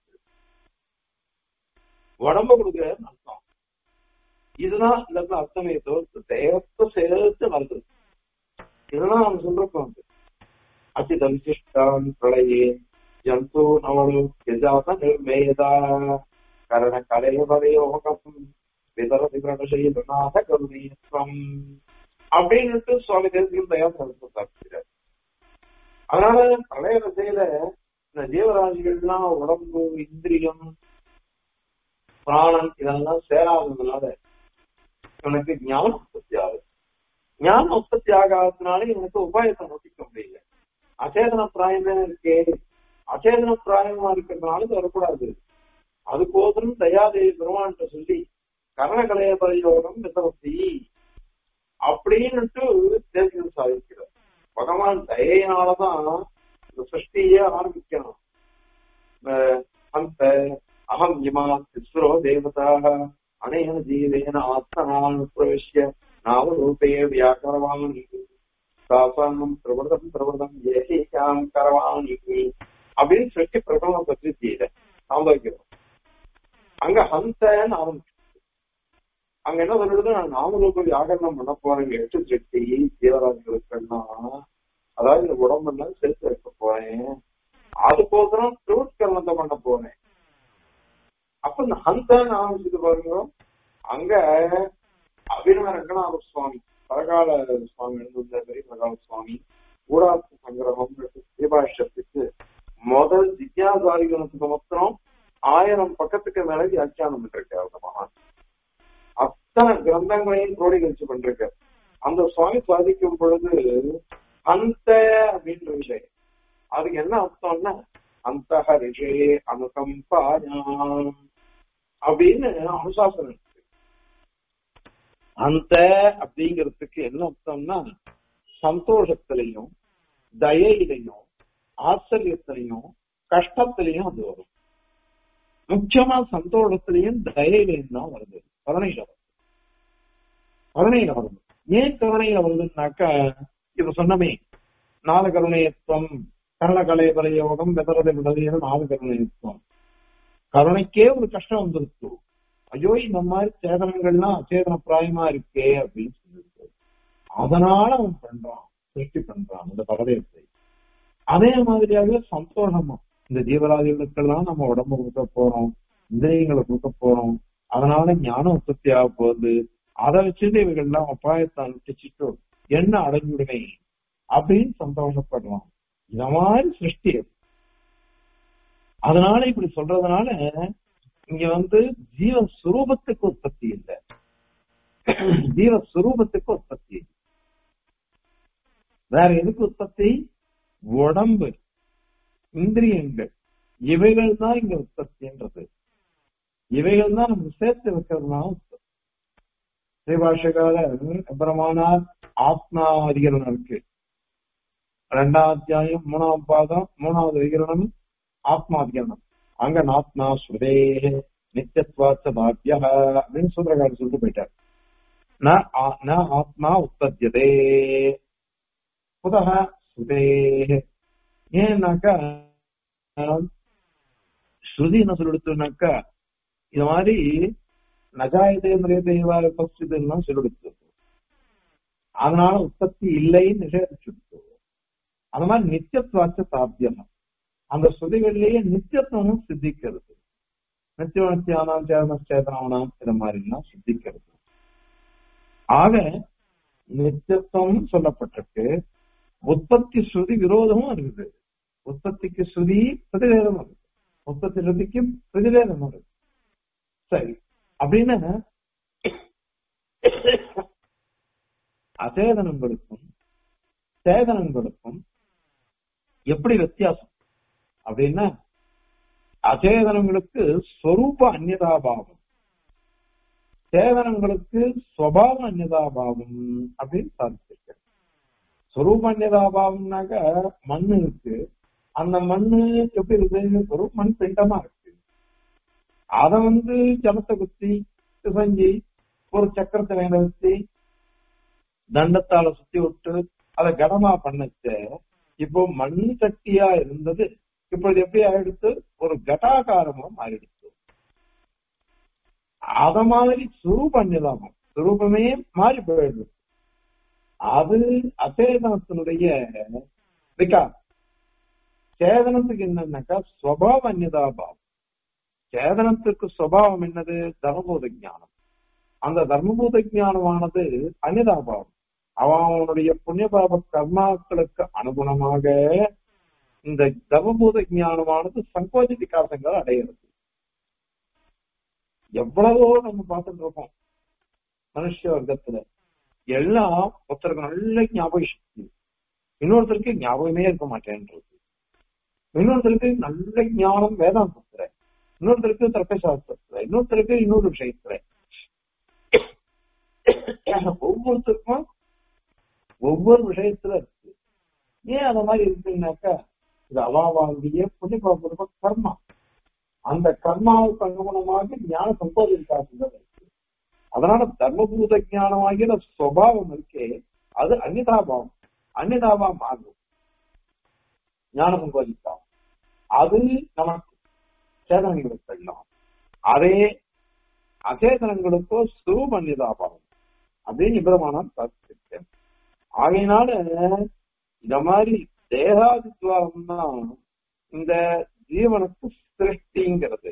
உடம்ப கொடுக்கிறாருன்னு அர்த்தம் இதுதான் இந்த இடத்துல அர்த்தமே தவிர்த்து தேவத்தை சேர்த்து வருது இதெல்லாம் நம்ம சொல்றோம் அச்சித விசிஷ்டான் பிரளயே ஜந்து நவலு யஜாத நிர்வேதா கரண கலையவரையோகம் விதர விவரணசைலநாத கருணீஸ்வம் அப்படின்னுட்டு சுவாமி தேசியம் தயார் சொல்றாரு அதனால பிரளய ரசையில இந்த ஜீவராசிகள்லாம் உடம்பு இந்திரியம் பிராணன் இதெல்லாம் சேராததுனால இவனுக்கு ஞான உற்பத்தி ஆகுது ஞான உற்பத்தி ஆகாததுனால இவனுக்கு உபாயத்தை நோட்டிக்க முடியல அச்சேதன பிராயமே இருக்கே அச்சேதன பிராயமா இருக்கிறதுனால இது வரக்கூடாது அதுக்கோசரம் தயாதேவி பெருமான்கிட்ட சொல்லி கரணகலைய பரியோகம் விசவத்தி அப்படின்னுட்டு தேசியம் சாதிக்கிறார் பகவான் தயையினாலதான் இந்த சிருஷ்டியே ஆரம்பிக்கணும் அந்த அகம் இமா திஸ்ரோ தேவதாக அனேன ஜீவேன ஆத்மனான் பிரவிஷ்ய நாவரூபே வியாக்கரவாணி சாசானம் பிரவர்தம் பிரவர்தம் ஏகாம் கரவாணி அப்படின்னு சொல்லி பிரபலம் பற்றி செய்யல சாம்பாதிக்கிறோம் அங்க ஹந்தன்னு ஆரம்பிச்சு அங்க என்ன சொல்றது நான் நாமரூப வியாகரணம் பண்ண போறேன் எட்டு சக்தி ஜீவராசிகளுக்குன்னா அதாவது இந்த உடம்பெல்லாம் சேர்த்து வைக்க போறேன் அதுக்கோசரம் திருவுட்கரணத்தை பண்ண போறேன் அப்ப இந்த ஹந்தன்னு ஆரம்பிச்சுட்டு பாருங்க அங்க அபிநவ ரங்கநாத சுவாமி பரகால சுவாமி எழுந்திருந்த பெரிய பரகால சுவாமி ஊடாத்து சங்கிரகம் தீபாஷத்துக்கு முதல் ஜிக்யாசாரிகளுக்கு மாத்திரம் ஆயிரம் பக்கத்துக்கு மேல வியாக்கியானம் பண்ணிருக்காரு அந்த மகான் இத்தனை கிரந்தங்களையும் குரோடிகரிச்சு பண்றாங்க அந்த சுவாமி சாதிக்கும் பொழுது அந்த அப்படின்ற விஷயம் அதுக்கு என்ன அர்த்தம்னா அந்த ரிஷே அனுகம்பாயாம் அப்படின்னு அனுசாசனம் இருக்கு அந்த அப்படிங்கிறதுக்கு என்ன அர்த்தம்னா சந்தோஷத்திலையும் தயையிலையும் ஆச்சரியத்திலையும் கஷ்டத்திலையும் அது வரும் முக்கியமா சந்தோஷத்திலையும் தயையிலையும் தான் வருது கருணையில வருது கருணையில வருது ஏன் கருணையில வருதுன்னாக்கா இப்ப சொன்னமே நாலு கருணையத்துவம் கரணகலை பிரயோகம் வெதரதை விடலையான நாலு கருணையத்துவம் கருணைக்கே ஒரு கஷ்டம் வந்துருக்கு ஐயோ இந்த மாதிரி சேதனங்கள்லாம் அச்சேதன பிராயமா இருக்கே அப்படின்னு சொல்லிட்டு அதனால அவன் பண்றான் சிருஷ்டி பண்றான் இந்த பரதயத்தை அதே மாதிரியாக சந்தோஷமா இந்த ஜீவராதிகளுக்கெல்லாம் நம்ம உடம்பு கொடுக்க போறோம் இந்திரியங்களை கொடுக்க போறோம் அதனால ஞானம் உற்பத்தி ஆக போகுது அதை வச்சுட்டு இவங்கெல்லாம் அப்பாயத்தை அனுப்பிச்சுட்டு என்ன அடைஞ்சுடுமே அப்படின்னு சந்தோஷப்படுறான் இந்த மாதிரி சிருஷ்டி அது. அதனால இப்படி சொல்றதுனால இங்க வந்து ஜீவ சுரூபத்துக்கு உற்பத்தி இல்லை ஜீவ சுரூபத்துக்கு உற்பத்தி இல்லை. வேற எதுக்கு உற்பத்தி உடம்பு இந்திரியங்கள் இவைகள் தான் இங்க உற்பத்தின்றது இவைகள் தான் நம்ம சேர்த்து வைக்கிறதுனால உற்பத்தி ஸ்ரீபாஷகால பிரமானார் ஆத்மா அதிகரணம் இருக்கு ரெண்டாம் அத்தியாயம் மூணாம் பாதம் மூணாவது அதிகரணம் ஆத்மா அதிகரணம் அங்க நாத்மா ஸ்ருதே நித்தியத்வாச்ச பாக்கிய அப்படின்னு சூத்திரக்காரர் சொல்லிட்டு போயிட்டார் ந ஆ- ந ஆத்மா உற்பத்தியதே புதக ஸ்ருதே ஏன்னாக்கா ஸ்ருதி என்ன சொல்லிடுத்துனாக்கா இது மாதிரி நஜாயதே மிரியதேவா உபஸ்திதெல்லாம் சொல்லிடுத்து அதனால உற்பத்தி இல்லைன்னு நிஷேதிச்சுடுத்து அந்த மாதிரி நித்தியத்துவாச்ச சாத்தியம் அந்த ஸ்ருதிகள்லயே நித்தியத்துவமும் சித்திக்கிறது நித்தியவனத்தியானாம் சேதன சேதனவனாம் இது மாதிரி எல்லாம் சித்திக்கிறது ஆக நித்தியத்துவம் சொல்லப்பட்டிருக்கு உற்பத்தி ஸ்ருதி விரோதமும் இருக்குது உற்பத்திக்கு ஸ்ருதி பிரதிவேதம் இருக்கு உற்பத்தி ஸ்ருதிக்கு பிரதிவேதம் இருக்கு சரி அப்படின்னு அசேதனங்களுக்கும் சேதனங்களுக்கும் எப்படி வித்தியாசம் அப்படின்னா அச்சேதனங்களுக்கு ஸ்வரூப அந்நியதாபாவம் சேதனங்களுக்கு ஸ்வபாவ அந்நியதாபாவம் அப்படின்னு சாதிச்சிருக்காரு ஸ்வரூப அந்நியதாபாவம்னாக்க மண் இருக்கு அந்த மண்ணு எப்படி இருக்கு ஒரு மண் பிண்டமா இருக்கு அத வந்து ஜலத்தை குத்தி பிசைஞ்சி ஒரு சக்கரத்தை வேலை வச்சு தண்டத்தால சுத்தி விட்டு அதை கனமா பண்ணச்ச இப்போ மண் சட்டியா இருந்தது இப்போ இது எப்படி ஆயிடுத்து ஒரு கட்டாகாரமா மாறிடுச்சு அத மாதிரி சுரூபன்யதாமம் சுரூபமே மாறி போயிடுது அது அச்சேதனத்தினுடைய விகாரம் சேதனத்துக்கு என்னன்னாக்கா ஸ்வபாவ அந்நிதாபாவம் சேதனத்துக்கு சுவாவம் என்னது தர்மபூத ஞானம் அந்த தர்மபூத ஞானமானது அந்நிதாபாவம் அவனுடைய புண்ணியபாப கர்மாக்களுக்கு அனுகுணமாக இந்த தர்மபூத ஞானமானது சங்கோஜ விகாசங்கள் அடைகிறது எவ்வளவோ நம்ம பார்த்துட்டு இருக்கோம் மனுஷ வர்க்கத்துல எல்லாம் ஒருத்தருக்கு நல்ல ஞாபக சக்தி இன்னொருத்தருக்கு ஞாபகமே இருக்க மாட்டேன்றது இன்னொருத்தருக்கு நல்ல ஞானம் வேதாந்தத்துல இன்னொருத்தருக்கு தர்க்கசாஸ்திரத்துல இன்னொருத்தருக்கு இன்னொரு விஷயத்துல ஒவ்வொருத்தருக்கும் ஒவ்வொரு விஷயத்துல இருக்கு ஏன் அந்த மாதிரி இருக்குன்னாக்கா இது அவாவாங்கிய புண்ணிய கர்மா அந்த கர்மாவுக்கு அனுகுணமாக ஞான சம்போத விகாசங்கள் இருக்கு அதனால தர்மபூத ஞானமாகிற சுவாவம் இருக்கே அது அந்நிதாபாவம் அந்நிதாபாவம் ஆகும் ஞான சம்போதிக்காம் அது நமக்கு சேதனங்களுக்கு எல்லாம் அதே அச்சேதனங்களுக்கோ சுரூப அந்நிதாபாவம் அப்படின்னு நிபுணமானம் பார்த்துருக்கேன் ஆகையினால இந்த மாதிரி தேகாதித்வாரம் தான் இந்த ஜீவனுக்கு சிருஷ்டிங்கிறது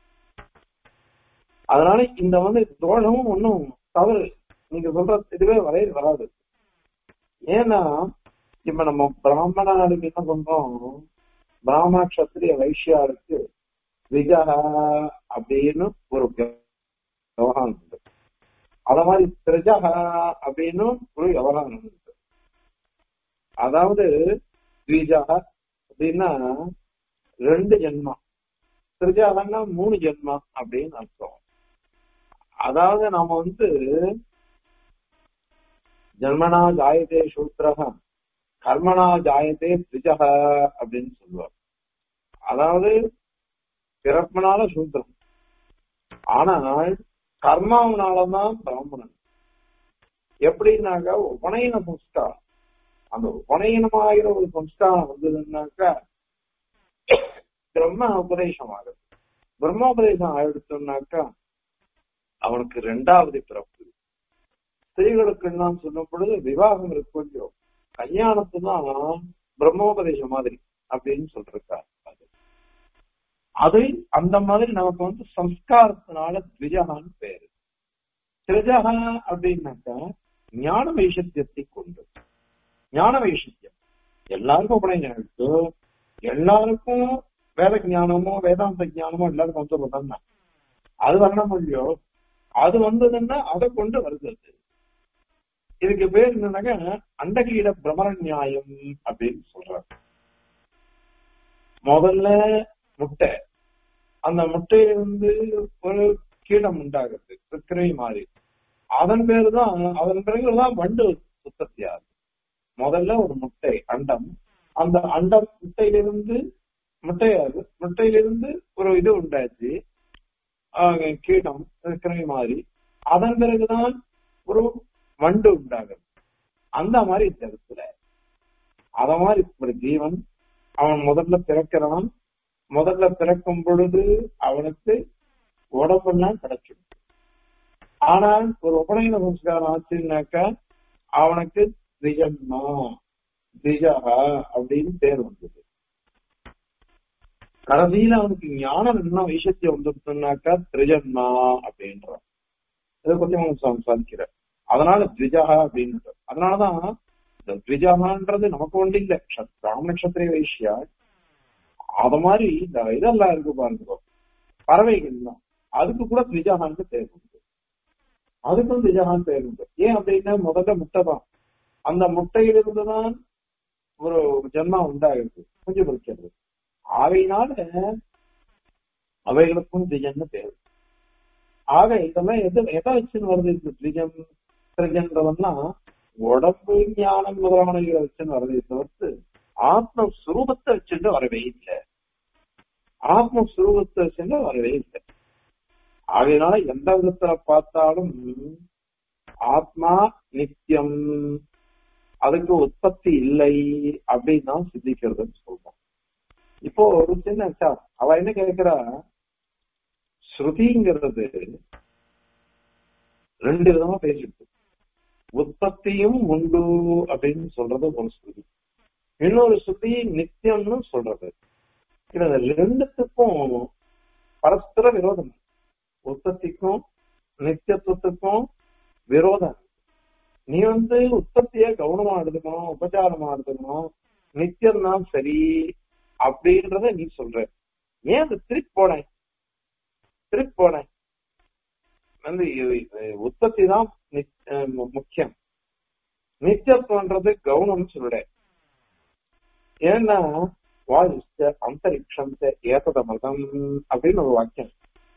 அதனால இந்த வந்து தோஷமும் ஒன்றும் தவறு நீங்க சொல்ற இதுவே வரைய வராது ஏன்னா இப்ப நம்ம பிராமணர்களுக்கு என்ன பண்றோம் பிராமண கஷத்திரிய வைஷ்யாருக்கு விஜா அப்படின்னு ஒரு விவகாரம் உண்டு அத மாதிரி திரஜக அப்படின்னு ஒரு விவகாரம் இருக்கு அதாவது த்விஜக அப்படின்னா ரெண்டு ஜென்மம் திரிஜாகன்னா மூணு ஜென்மம் அப்படின்னு அர்த்தம் அதாவது நாம வந்து ஜன்மனா ஜாயதே சூத்ரக கர்மனா ஜாயதே திரிஜக அப்படின்னு சொல்லுவார் அதாவது பிறப்பினால சூத்திரம் ஆனால் கர்மாவனாலதான் பிராமணன் எப்படின்னாக்கா உபநயன சம்ஸ்காரம் அந்த உபநயனமாகிற ஒரு சம்ஸ்காரம் வந்ததுன்னாக்கா பிரம்ம உபதேசம் ஆகுது பிரம்மோபதேசம் ஆயிடுச்சோம்னாக்கா அவனுக்கு ரெண்டாவது பிறப்பு ஸ்திரீகளுக்கு எல்லாம் சொல்லும் பொழுது விவாகம் இருக்கும் இல்லையோ கல்யாணத்து தான் பிரம்மோபதேசம் மாதிரி அப்படின்னு சொல்றாரு அது அது அந்த மாதிரி நமக்கு வந்து சம்ஸ்காரத்தினால த்விஜகான்னு பேரு திரிஜகா அப்படின்னாக்கா ஞான வைஷத்தியத்தை கொண்டு ஞான வைஷத்தியம் எல்லாருக்கும் உபநயனம் இருக்கு எல்லாருக்கும் வேத ஞானமோ வேதாந்த ஞானமோ எல்லாருக்கும் வந்து தான் அது வரணும் இல்லையோ அது வந்ததுன்னா அதை கொண்டு வருது அது. இதுக்கு பேர் என்னன்னாக்க அண்டகீட பிரமர நியாயம் அப்படின்னு சொல்றாங்க முதல்ல முட்டை அந்த முட்டையிலிருந்து ஒரு கீடம் உண்டாகுது கிருமி மாதிரி அதன் பேரு தான் அதன் பிறகுதான் வண்டு உற்பத்தி ஆகுது முதல்ல ஒரு முட்டை அண்டம் அந்த அண்டம் முட்டையிலிருந்து முட்டையாது முட்டையிலிருந்து ஒரு இது உண்டாச்சு ஆஹ் கீடம் கிருமி மாதிரி அதன் பிறகுதான் ஒரு வண்டு உண்டாகுது அந்த மாதிரி இந்த இடத்துல அத மாதிரி ஒரு ஜீவன் அவன் முதல்ல பிறக்கிறான் முதல்ல பிறக்கும் பொழுது அவனுக்கு உடம்பெல்லாம் கிடைச்சிடும் ஆனால் ஒரு உபநயன சம்ஸ்காரம் ஆச்சுன்னாக்கா அவனுக்கு திஜன்மா திஜகா அப்படின்னு பேர் வந்தது கடைசியில அவனுக்கு ஞானம் என்ன வைசத்தியம் வந்துருச்சுனாக்கா திரிஜன்மா அப்படின்றான் இதை பத்தி அவன் சாதிக்கிற அதனால திரிஜகா அப்படின்னு அதனாலதான் இந்த திரிஜகான்றது நமக்கு ஒன்று இல்ல பிராமண நட்சத்திர வைஷ்யா அத மாதிரி இந்த இதெல்லாம் இருக்கு பாருங்க பறவைகள் தான் அதுக்கு கூட திரிஜகான்னு பேர் உண்டு அதுக்கும் திரிஜகான் பேர் உண்டு ஏன் அப்படின்னா முதல்ல முட்டை தான் அந்த முட்டையிலிருந்து தான் ஒரு ஜென்மா உண்டாகிறது குஞ்சு பொறிக்கிறது ஆகையினால அவைகளுக்கும் திஜன்னு பேர் ஆக இதெல்லாம் எது எதை வச்சுன்னு வருது இந்த திரிஜம் திரிஜன்றதெல்லாம் உடம்பு ஞானம் முதலானவைகளை வச்சுன்னு வரதே தவிர்த்து ஆத்ம சுரூபத்தை வச்சுட்டு வரவே இல்லை ஆத்ம சுரூபத்தை வச்சுட்டு வரவே இல்லை ஆகையினால எந்த விதத்துல பார்த்தாலும் ஆத்மா நித்தியம் அதுக்கு உற்பத்தி இல்லை அப்படின்னு தான் சிந்திக்கிறதுன்னு சொல்றோம் இப்போ ஒரு சின்ன சார் அவ என்ன கேட்கிறா ஸ்ருதிங்கிறது ரெண்டு விதமா பேசிட்டு உற்பத்தியும் உண்டு அப்படின்னு சொல்றது ஒரு ஸ்ருதி இன்னொரு ஸ்ருதி நித்தியம்னு சொல்றது இது ரெண்டுத்துக்கும் பரஸ்பர விரோதம் உற்பத்திக்கும் நித்தியத்துவத்துக்கும் விரோதம் நீ வந்து உற்பத்திய கவனமா எடுத்துக்கணும் உபச்சாரமா எடுத்துக்கணும் நித்தியம் தான் சரி அப்படின்றத நீ சொல்ற ஏன் அந்த திருப்பி போனேன் திருப்பி போனேன் வந்து உற்பத்தி தான் முக்கியம் நித்தியத்துவன்றது கவனம்னு சொல்றேன் ஏன்னா வாயுஷ்ட அந்தரிக்ஷம் ஏததமதம் அப்படின்னு ஒரு வாக்கியம்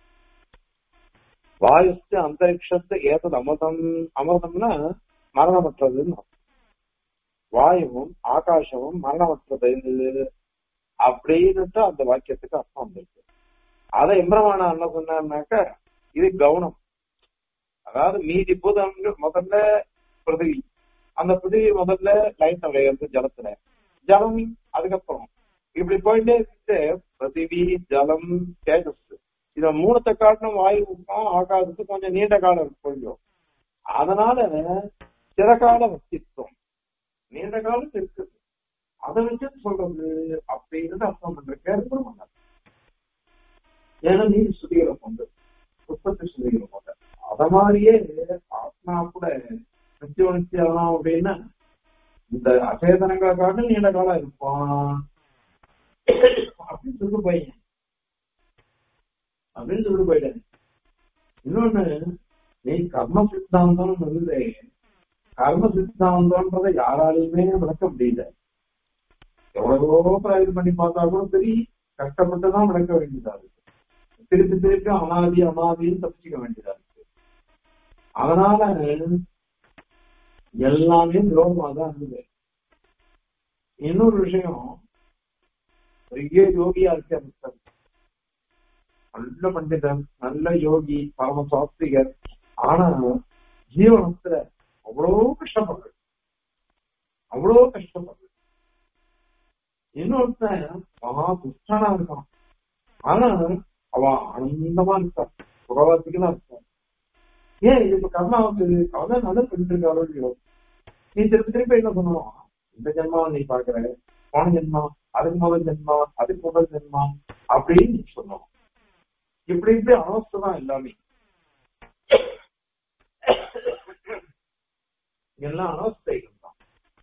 வாயுஷ்ட அந்தரிக்ஷத்து ஏதது அமதம் அமதம்னா மரணமற்றதுன்னு வாயுவும் ஆகாசமும் மரணமற்றது அப்படின்னுட்டு அந்த வாக்கியத்துக்கு அர்த்தம் வந்திருக்கு அதை எம்பிரமான என்ன சொன்னாக்க இது கவனம் அதாவது மீதி பூதங்கள் முதல்ல பிருத்திவி அந்த பிருத்திவி முதல்ல லைட் விளையாது ஜலத்துல ஜலம் அதுக்கப்புறம் இப்படி போயிட்டே இருந்து பிருத்திவி ஜலம் தேஜஸ் இத மூணத்தை காட்டின வாயுவுக்கும் ஆகாசத்துக்கும் கொஞ்சம் நீண்ட காலம் கொஞ்சம் அதனால சிறகால வச்சிருக்கோம் நீண்ட காலம் இருக்குது அதை வச்சு சொல்றது அப்படின்னு அர்த்தம் பண்றேன் ஏன்னா நீ சுதிகளை கொண்டு உற்பத்தி சுதிகளை கொண்டு அத மாதிரியே ஆத்மா கூட நித்திய ஆகலாம் அப்படின்னா இந்த அச்சேதனங்களை காட்டும் நீண்ட காலம் இருப்பான் அப்படின்னு சொல்லி பையன் அப்படின்னு சொல்லி போயிட்டேன் இன்னொன்னு நீ கர்ம சித்தாந்தம் வந்து கர்ம சித்தாந்தம்ன்றதை யாராலையுமே விளக்க முடியல எவ்வளவோ இது பண்ணி பார்த்தா கூட சரி கஷ்டப்பட்டு தான் விளக்க வேண்டியதா இருக்கு திருப்பி திருப்பி அனாதி அனாதின்னு தப்பிச்சுக்க வேண்டியதா இருக்கு அதனால எல்லாமே விரோதமா தான் இருந்தது இன்னொரு விஷயம் பெரிய யோகியா இருக்க நல்ல பண்டிதன் நல்ல யோகி பரம சாஸ்திகர் ஆனா ஜீவனத்துல அவ்வளோ கஷ்டப்படுறது அவ்வளோ கஷ்டப்படுறது இன்னொருத்தன் மகா துஷ்டனா இருக்கான் ஆனா அவன் ஆனந்தமா இருக்கான் புறவாசிகளா இருக்கான் ஏன் இது இப்ப கர்மாவுக்கு அவன் நல்லா பண்ணிட்டு இருக்காரோ இல்லையோ நீ திருப்பி திருப்பி என்ன பண்ணுவான் இந்த ஜென்மா நீ பாக்குற போன ஜென்மா அதுக்கு முதல் ஜென்மா அதுக்கு முதல் ஜென்மா அப்படின்னு நீ சொன்னோம் இப்படி இப்படி அவஸ்தை தான் எல்லாமே எல்லாம் அவஸ்தைகள் தான்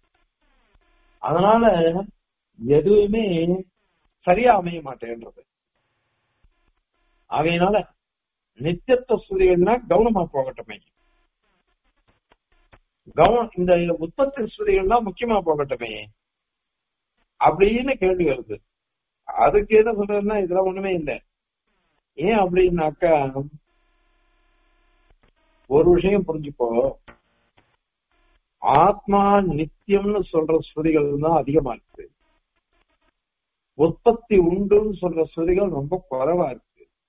அதனால எதுவுமே சரியா அமைய மாட்டேன்றது அவையினால நித்தியத்துவ ஸ்ருதிகள்னா கவனமா போகட்டுமே கவனம் இந்த உற்பத்தி ஸ்ருதிகள்னா முக்கியமா போகட்டுமே அப்படின்னு கேள்வி வருது அதுக்கு என்ன சொல்றதுன்னா இதெல்லாம் ஒண்ணுமே இல்லை ஏன் அப்படின்னாக்கா ஒரு விஷயம் புரிஞ்சுக்கோ ஆத்மா நித்தியம்னு சொல்ற ஸ்ருதிகள் தான் அதிகமா இருக்கு உற்பத்தி உண்டுன்னு சொல்ற ஸ்ருதிகள் ரொம்ப குறைவா இருக்கு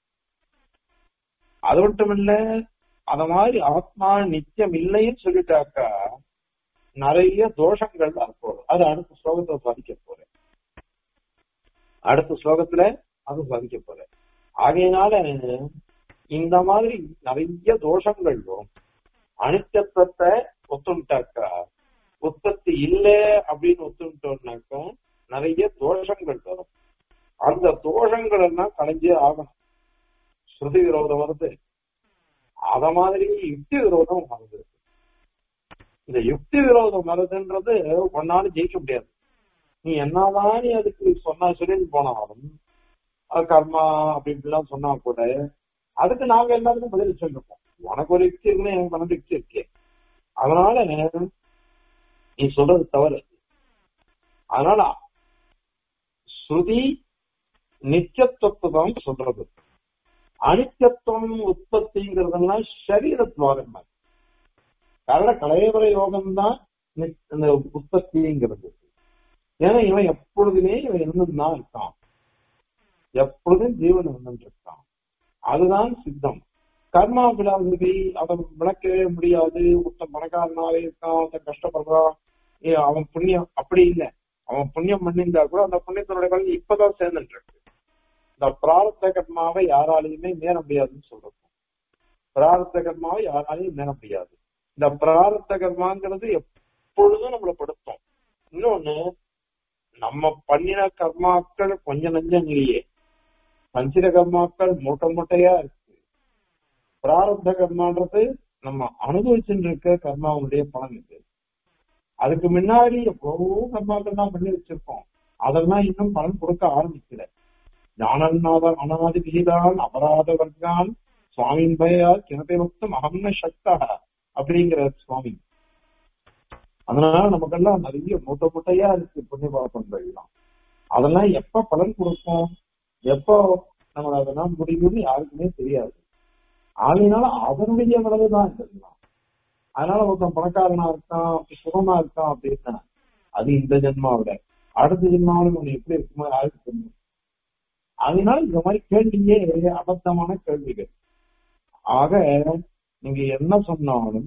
அது மட்டும் இல்ல அத மாதிரி ஆத்மா நித்தியம் இல்லைன்னு சொல்லிட்டாக்கா நிறைய தோஷங்கள் வரப்போகுது அது அடுத்த ஸ்லோகத்தை சாதிக்க போறேன் அடுத்த ஸ்லோகத்துல அது சாதிக்க போறேன் ஆகையினால இந்த மாதிரி நிறைய தோஷங்கள் வரும் அனித்தியத்துவத்தை ஒத்துட்டாக்கா உற்பத்தி இல்லை அப்படின்னு ஒத்துட்டோம்னாக்கா நிறைய தோஷங்கள் வரும் அந்த தோஷங்கள் எல்லாம் களைஞ்சே ஆகணும் ஸ்ருதி விரோதம் வருது அத மாதிரி யுக்தி விரோதம் வருது இந்த யுக்தி விரோதம் வருதுன்றது ஒன்னால ஜெயிக்க முடியாது நீ என்னதான் நீ அதுக்கு சொன்னா சொல்லிட்டு போனாலும் அது கர்மா அப்படின்ட்டுலாம் சொன்னா கூட அதுக்கு நாங்க எல்லாருக்கும் பதில் சொல்லிருப்போம் உனக்கு ஒரு யுக்தி இருக்குன்னு எனக்கு பன்னெண்டு யுக்தி இருக்கு அதனால நீ சொல்றது தவறு அதனால ஸ்ருதி நித்தியத்துவத்தை தான் சொல்றது அனித்தியத்துவம் உற்பத்திங்கிறதுலாம் சரீரத்வாரம் மாதிரி கரட கலையவர யோகம் தான் இந்த உற்பத்திங்கிறது ஏன்னா இவன் எப்பொழுதுமே இவன் இருந்துதான் இருக்கான் எப்பொழுதும் ஜீவன் இருந்துட்டு இருக்கான் அதுதான் சித்தம் கர்மா பிலாசபி அவன் விளக்கவே முடியாது ஒருத்தன் பணக்காரனாவே இருக்கான் ஒருத்தன் கஷ்டப்படுறான் அவன் புண்ணியம் அப்படி இல்லை அவன் புண்ணியம் பண்ணியிருந்தா கூட அந்த புண்ணியத்தினுடைய பலன் இப்பதான் சேர்ந்துட்டு இருக்கு இந்த பிராரத்த கர்மாவை யாராலையுமே மேற முடியாதுன்னு சொல்றோம் பிராரத்த கர்மாவை யாராலையும் மேற முடியாது இந்த பிராரத்த கர்மாங்கிறது எப்பொழுதும் நம்மளை படுத்தும் இன்னொன்னு நம்ம பண்ணின கர்மாக்கள் கொஞ்சம் நஞ்சம் இல்லையே பஞ்சிர கர்மாக்கள் மூட்டை மூட்டையா இருக்கு பிராரப்த கர்மான்றது நம்ம அனுபவிச்சுட்டு இருக்க கர்மாவுடைய பலன் இது அதுக்கு முன்னாடி எவ்வளவோ கர்மாக்கள் தான் பண்ணி வச்சிருக்கோம் அதெல்லாம் இன்னும் பலன் கொடுக்க ஆரம்பிக்கல ஞானநாத அனாதி விகிதான் அபராத வர்க்கான் சுவாமியின் பயால் கிணத்தை வக்தம் அகம்ன சக்தா அப்படிங்கிற சுவாமி அதனால நமக்கெல்லாம் நிறைய மூட்டை மூட்டையா இருக்கு புண்ணிய பாபங்கள்லாம் அதெல்லாம் எப்ப பலன் கொடுக்கும் எப்போ நம்ம அதெல்லாம் முடியும்னு யாருக்குமே தெரியாது ஆகையினால அதனுடைய விளைவுதான் இதெல்லாம் அதனால ஒருத்தன் பணக்காரனா இருக்கான் சுகமா இருக்கான் அப்படின்னா அது இந்த ஜென்மாவிட அடுத்த ஜென்மாவில நம்ம எப்படி இருக்குமோ யாருக்கு தெரியும் அதனால இந்த மாதிரி கேள்வியே அபத்தமான கேள்விகள் ஆக நீங்க என்ன சொன்னாலும்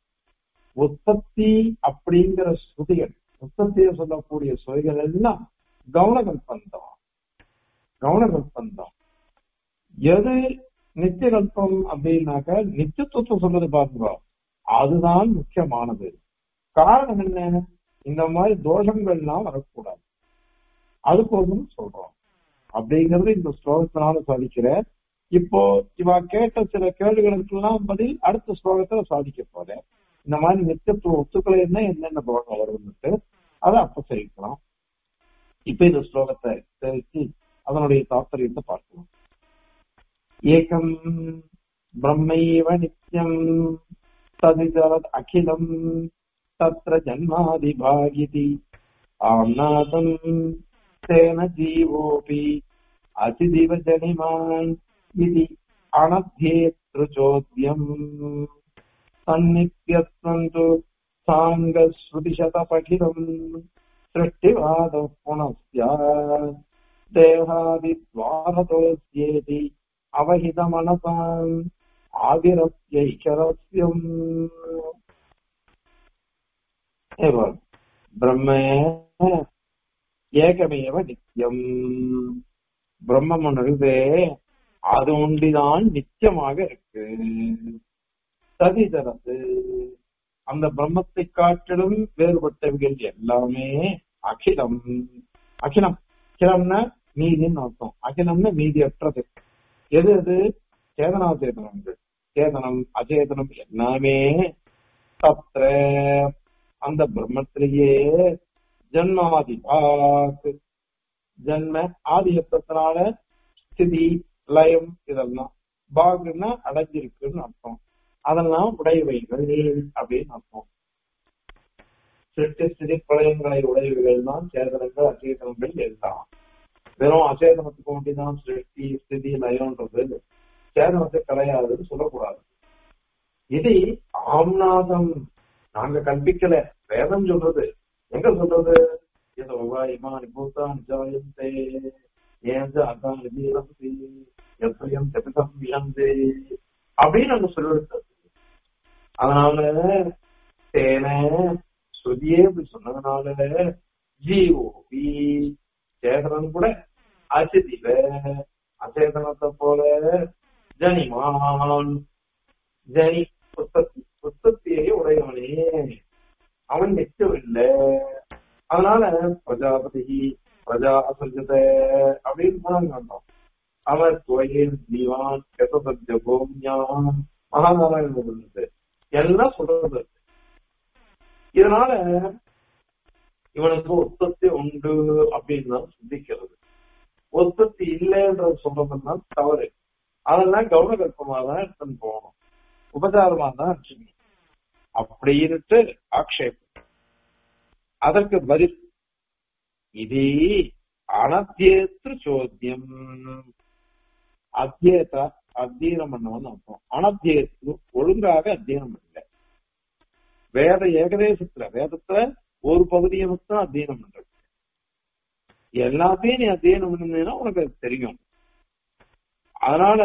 உற்பத்தி அப்படிங்கிற ஸ்ருதிகள் உற்பத்தியை சொல்லக்கூடிய சுவைகள் எல்லாம் கவனகல்பந்தம் கவனகல்பந்தம் எது நித்திய கல்பம் அப்படின்னாக்க நித்தியத்துவத்தை சொல்றது பாருங்க அதுதான் முக்கியமானது காரணம் என்ன இந்த மாதிரி தோஷங்கள்லாம் வரக்கூடாது அதுக்கோசம் சொல்றோம் அப்படிங்கறது இந்த ஸ்லோகத்தினால சாதிக்கிற இப்போ இவ கேட்ட சில கேள்விகளுக்கெல்லாம் பதில் அடுத்த ஸ்லோகத்துல சாதிக்க போறேன் இந்த மாதிரி நித்தியத்துவ ஒத்துக்களை என்ன என்னென்ன தோஷம் வருதுன்னுட்டு அதை அப்ப தெரிவிக்கலாம் இப்ப இந்த ஸ்லோகத்தை தெரிவித்து அதனுடைய தாற்பயத்தை பார்க்கலாம் ஏகம் பிரம்மைவ நித்யம் ததிதரத் அகிலம் தத்ர ஜன்மாதிபாகிதி ஆம்நாதம் தேன ஜீவோபி அதிதிவ ஜனிமான் இது அனத்யேத்ருச்சோத்யம் சந்நித்யத்வம் து சாங்கஸ்ருதிசதபகிலம் सृष्टिवाद पुनः देहादिद्वारतोऽस्येति अवहितमनसाम् आविरस्यैकरस्यम् एवं ब्रह्म ஏகமேவ நித்தியம் பிரம்மம் ஒன்று அது ஒன்றிதான் நித்தியமாக இருக்கு ததிதரது அந்த பிரம்மத்தை காட்டிலும் வேறுபட்டவைகள் எல்லாமே அகிலம் அகிலம் அகிலம்னா மீதின்னு அர்த்தம் அகிலம்னா மீதியற்றது எது எது சேதனாச்சேதனங்கள் சேதனம் அச்சேதனம் எல்லாமே தத்திர அந்த பிரம்மத்திலேயே ஜன்மாதி பாக் ஜன்ம ஆதியத்தினால ஸ்திதி லயம் இதெல்லாம் பாகுன்னா அடைஞ்சிருக்குன்னு அர்த்தம் அதெல்லாம் உடையவைகள் அப்படின்னு அர்த்தம் சிட்டு ஸ்திதி பிரளயங்களை உடையவைகள் தான் சேதனங்கள் அச்சேதனங்கள் எல்லாம் வெறும் அச்சேதனத்துக்கு ஒண்டிதான் சிருஷ்டி ஸ்திதி லயம்ன்றது சேதனத்தை கிடையாதுன்னு சொல்லக்கூடாது இது ஆம்நாதம் நாங்க கற்பிக்கல வேதம் சொல்றது எங்க சொல்றது ஏதோ இமானி பூத்தானி ஜாயந்தே ஏன் அதான் விஜயந்தி எப்பயும் செபிதம் வியந்தே அப்படின்னு அங்க சொல்லிடுறது அதனால தேன ஸ்ருதியே இப்படி சொன்னதுனால ஜீவோபி சேதனம் கூட அசிதிவ அச்சேதனத்தை போல ஜனிமான் ஜனி உற்பத்தி உற்பத்தியை உடையவனே அவன் நிற்கவில்லை அதனால பிரஜாபதி பிரஜா அசஞ்சத அப்படின்னு சொன்னாங்க அவன் துவையில் தீவான் கெசசத்ய கோம்யான் மகாநாராயணன் சொல்றது எல்லாம் சொல்றது இதனால இவனுக்கு உற்பத்தி உண்டு அப்படின்னு தான் சிந்திக்கிறது உற்பத்தி இல்லைன்றது சொல்றதுதான் தவறு அதெல்லாம் கௌரவகல்பமா தான் எடுத்துன்னு போகணும் உபச்சாரமா தான் வச்சுக்கணும் அப்படின்ட்டு ஆக்ஷேபம் அதற்கு பதில் இது அனத்தியேத்து சோத்தியம் அத்தியேத அத்தியனம் பண்ணவன் அர்த்தம் அனத்தியேத்து ஒழுங்காக அத்தியனம் பண்ணல வேத ஏகதேசத்துல வேதத்துல ஒரு பகுதியை மட்டும் அத்தியனம் பண்றது எல்லாத்தையும் நீ அத்தியனம் பண்ணீங்கன்னா உனக்கு அது தெரியும் அதனால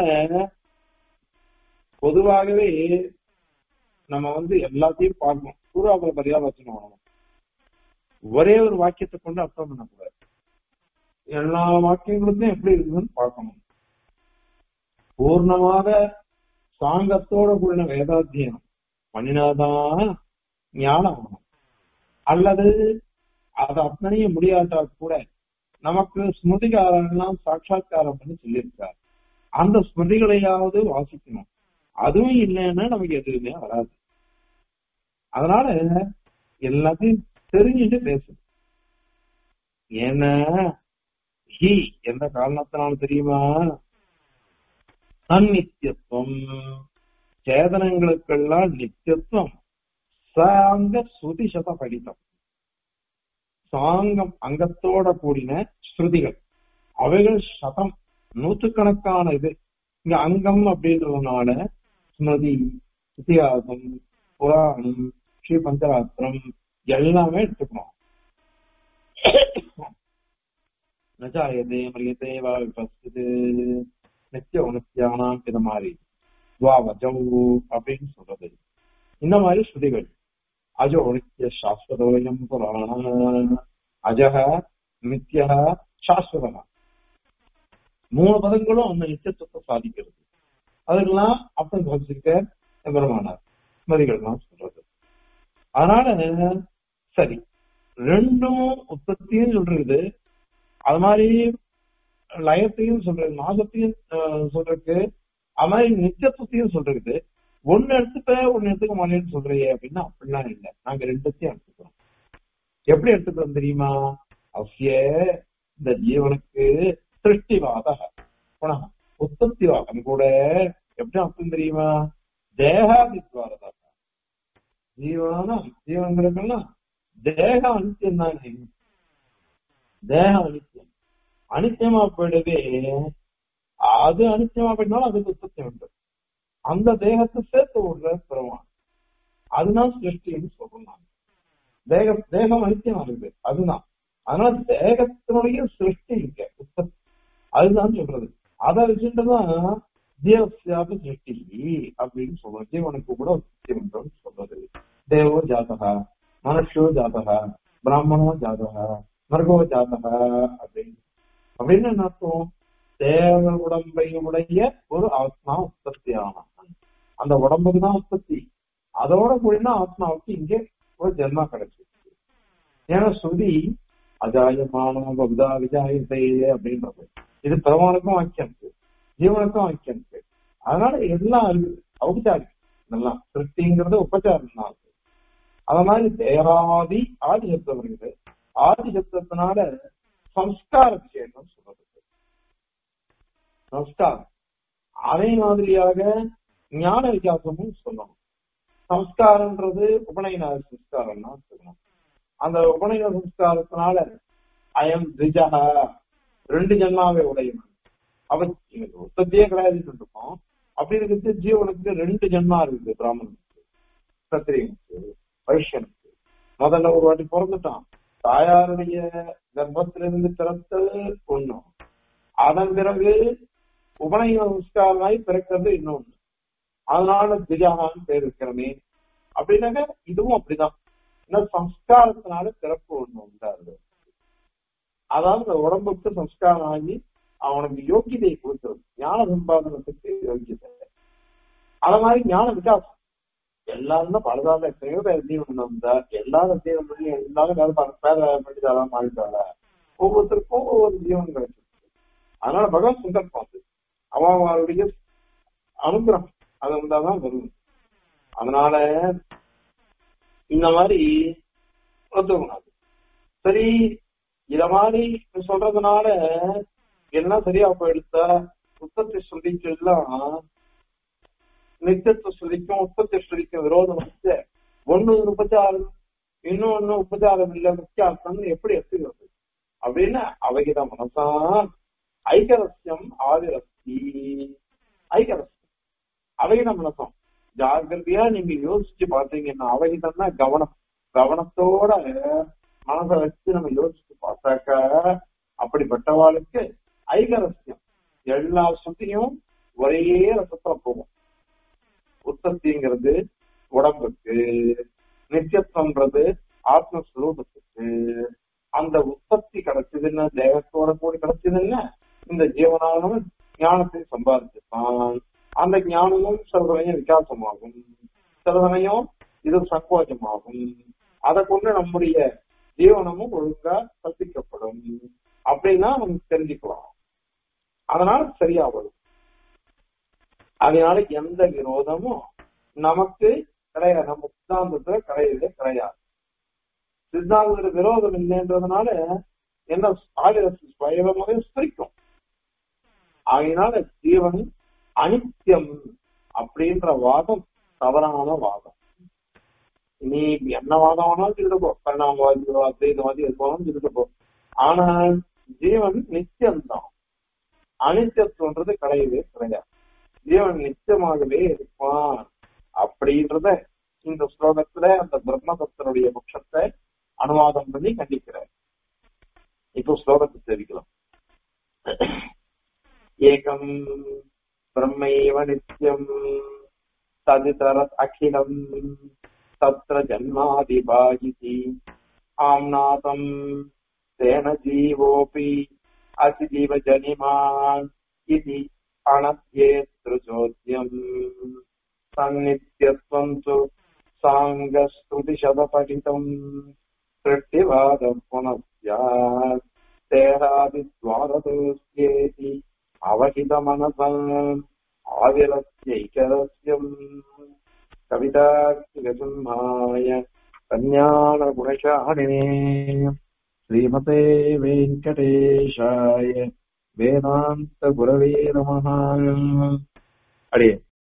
பொதுவாகவே நம்ம வந்து எல்லாத்தையும் பார்க்கணும் பூர்வாபல பரியாலோசனை வரணும் ஒரே ஒரு வாக்கியத்தை கொண்டு அர்த்தம் பண்ணக்கூடாது எல்லா வாக்கியங்களுக்கும் எப்படி இருக்குதுன்னு பார்க்கணும் பூர்ணமாக சாங்கத்தோட கூடின வேதாத்தியனம் பண்ணினாதான் ஞானம் ஆகும் அல்லது அது அத்தனையும் முடியாட்டா கூட நமக்கு ஸ்மிருதிகாரெல்லாம் சாட்சா்காரம் பண்ணி சொல்லியிருக்கார் அந்த ஸ்மிருதிகளையாவது வாசிக்கணும் அதுவும் இல்லைன்னா நமக்கு எதுவுமே வராது அதனால எல்லாத்தையும் தெரிஞ்சுட்டு பேசணும் ஏன்னா ஹி எந்த காரணத்தினால தெரியுமா அந்நித்தியத்துவம் சேதனங்களுக்கெல்லாம் நித்தியத்துவம் சாங்க ஸ்ருதி சத படித்தம் சாங்கம் அங்கத்தோட கூடின ஸ்ருதிகள் அவைகள் சதம் நூற்றுக்கணக்கான இது இங்க அங்கம் அப்படின்றதுனால ஸ்மிருதி இத்தியாசம் புராணம் ஸ்ரீ பஞ்சராத்திரம் எல்லாமே எடுத்துக்கணும் நஜாயதே மரியதே வா விபஸ்து நித்திய உணர்த்தியானாம் இது மாதிரி துவாவஜம் அப்படின்னு சொல்றது இந்த மாதிரி ஸ்ருதிகள் அஜோ நித்திய சாஸ்வதோயம் புராண அஜக நித்திய சாஸ்வதா மூணு பதங்களும் அந்த நித்தியத்துவத்தை சாதிக்கிறது அதுக்கெல்லாம் அப்பன் வச்சிருக்க பெருமானார் ஸ்மதிகள்லாம் சொல்றது அதனால சரி ரெண்டும் உற்பத்தியும் சொல்றது அது மாதிரி லயத்தையும் சொல்றது நாகத்தையும் சொல்றதுக்கு அது மாதிரி நித்தியத்துவத்தையும் சொல்றது ஒன்னு எடுத்துட்ட ஒன்னு எடுத்துக்க மாட்டேன்னு சொல்றியே அப்படின்னா அப்படிலாம் இல்லை நாங்க ரெண்டுத்தையும் எடுத்துக்கிறோம் எப்படி எடுத்துக்கிறோம் தெரியுமா அசிய இந்த ஜீவனுக்கு சிருஷ்டிவாத உற்பத்திவாதம் கூட எப்படி அர்த்தம் தெரியுமா தேகாதித்வாரதா ஜீவனா ஜீவன்களுக்கெல்லாம் தேகம் அனித்தியம் தானே தேகம் அனித்தியம் அனித்தியமா போயிடவே அது அனித்தியமா போயிட்டாலும் அதுக்கு உற்பத்தி உண்டு அந்த தேகத்தை சேர்த்து விடுற பெருமான் அதுதான் சிருஷ்டின்னு சொல்றோம் தேக தேகம் அனித்தியமா இருக்குது அதுதான் அதனால தேகத்தினுடைய சிருஷ்டி இங்க உற்பத்தி அதுதான் சொல்றது அதை வச்சுட்டுதான் தேவசியாப சிருஷ்டி அப்படின்னு சொல்றோம் ஜீவனுக்கு கூட உற்பத்தி உண்டுன்னு சொல்றது தேவோ ஜாதகா மனுஷோ ஜாதகா பிராமணோ ஜாதகா மர்கோ ஜாதகா அப்படின்னு அப்படின்னு என்ன அர்த்தம் தேவ உடம்பை உடைய ஒரு ஆத்மா உற்பத்தி ஆனான் அந்த உடம்புக்கு தான் உற்பத்தி அதோட கூடினா ஆத்மாவுக்கு இங்கே ஒரு ஜென்மா கிடைச்சிருக்கு ஏன்னா ஸ்ருதி அஜாயமான பகுதா விஜாயத்தை அப்படின்றது இது பெருமானுக்கும் வாக்கியம் இருக்கு ஜீவனுக்கும் வாக்கியம் இருக்கு அதனால எல்லாம் இருக்குது ஔபச்சாரியம் இதெல்லாம் சிருஷ்டிங்கிறது உபச்சாரம் தான் அது. அத மாதிரி தேராதி ஆதி சப்தம் இருக்குது ஆதி சப்தத்தினால சம்ஸ்கார விஷயம் சொல்றது சம்ஸ்காரம் அதே மாதிரியாக ஞான விகாசமும் சொல்லணும் சம்ஸ்காரம்ன்றது உபநயன சம்ஸ்காரம் தான் சொல்லணும் அந்த உபநயன சம்ஸ்காரத்தினால அயம் திஜகா ரெண்டு ஜன்மாவே உடையவன் அவன் உற்பத்தியே கிடையாதுன்னு இருக்கோம் அப்படி இருக்கிறது ஜீவனுக்கு ரெண்டு ஜன்மா இருக்குது பிராமணனுக்கு சத்திரியனுக்கு வைஷ்யனுக்கு முதல்ல ஒரு வாட்டி பிறந்துட்டான் தாயாருடைய கர்ப்பத்திலிருந்து பிறத்தது ஒண்ணும் அதன் பிறகு உபநயன சம்ஸ்காரமாய் பிறக்கிறது இன்னொன்னு அதனால திஜாகான்னு பேர் இருக்கிறமே அப்படின்னாக்க இதுவும் அப்படிதான் இன்னும் சம்ஸ்காரத்தினால பிறப்பு ஒண்ணு உண்டாருது அதாவது இந்த உடம்புக்கு சம்ஸ்காரம் ஆகி அவனுக்கு யோக்கியதையை கொடுக்கிறது ஞான சம்பாதனத்துக்கு யோக்கியதை அத மாதிரி ஞான விகாசம் எல்லாரும் தான் பலதால எத்தனையோ பேர் ஜீவன் வந்தா எல்லாரும் ஜீவன் பண்ணி எல்லாரும் வேலை பார்க்க வேலை பண்ணிட்டாரா மாறிட்டாரா ஒவ்வொருத்தருக்கும் ஒவ்வொரு ஜீவன் கிடைச்சிருக்கு அதனால பகவான் சந்தர்ப்பம் அது அவனுடைய அனுகிரகம் அது வந்தாதான் வரும் அதனால இந்த மாதிரி ஒத்துக்கணும் சரி இத மாதிரி சொல்றதுனால என்ன சரியா போயிடுத்தா உற்பத்தி ஸ்ருதிக்கு எல்லாம் நித்தியத்துவ ஸ்ருதிக்கும் உற்பத்தி ஸ்ருதிக்கும் விரோதம் வச்சு ஒண்ணு உபச்சாரம் இன்னொன்னு உபச்சாரம் இல்ல முக்கிய அர்த்தம் எப்படி எடுத்துக்கிறது அப்படின்னு அவகித மனசா ஐகரஸ்யம் ஆதிரஸ்தி ஐகரஸ்யம் அவகித மனசம் ஜாகிரதையா நீங்க யோசிச்சு பாத்தீங்கன்னா அவகிதம்னா கவனம் கவனத்தோட மனசை வச்சு நம்ம யோசிச்சு பார்த்தாக்க அப்படிப்பட்டவாளுக்கு ஐகரஸ்யம் எல்லா சுத்தியும் ஒரே ரசத்துல போகும் உற்பத்திங்கிறது உடம்புக்கு நித்தியத்துவன்றது ஆத்மஸ்வரூபத்துக்கு அந்த உற்பத்தி கிடைச்சதுன்னா தேகத்தோட கூட கிடைச்சதுன்னா இந்த ஜீவனானவன் ஞானத்தை சம்பாதிச்சிருப்பான் அந்த ஞானமும் சில சமயம் விகாசமாகும் சில சமயம் இது சங்கோஜமாகும் அதை கொண்டு நம்முடைய ஜீவனமும் ஒழுங்கா கற்பிக்கப்படும் அப்படின்னா நமக்கு தெரிஞ்சுக்கலாம் அதனால சரியா வரும் அதனால எந்த விரோதமும் நமக்கு கிடையாது நம்ம சித்தாந்தத்துல கிடையவே கிடையாது சித்தாந்தத்துல விரோதம் இல்லைன்றதுனால என்ன ஆகிரசி சுயமாவே ஸ்திரிக்கும் ஆகையினால ஜீவன் அனித்தியம் அப்படின்ற வாதம் தவறான வாதம் நீ என்ன வாதம் வேணாலும் சொல்லிட்டு போ பரிணாமவாதி அத்வைதவாதி எது போனாலும் சொல்லிட்டு போ ஆனா ஜீவன் நித்தியம்தான் அனித்தியத்துவன்றது கிடையவே கிடையாது ஜீவன் நிச்சயமாகவே இருப்பான் அப்படின்றத இந்த ஸ்லோகத்துல அந்த பிரம்மதத்தனுடைய பட்சத்தை அனுவாதம் பண்ணி கண்டிக்கிறார் இப்போ ஸ்லோகத்தை தெரிவிக்கலாம் ஏகம் பிரம்மைவ நித்தியம் ததிதர அகிலம் தத்ர ஜன்மாதிபாயிதி ஆம்நாதம் தேன ஜீவோபி அதிஜீவ ஜனிமான் இது अणत्येतृचोद्यम् सन्नित्यत्वम् तु साङ्गस्तुतिशतपठितम् सृष्टिवादम् पुनः स्यात् तेरादिद्वारतोऽस्येति अवहितमनसाम् आविरस्यैकरस्यम् कवितासिंहाय कल्याणगुणशालिने श्रीमते वेङ्कटेशाय वेदान्तगुरवे नमः அடியே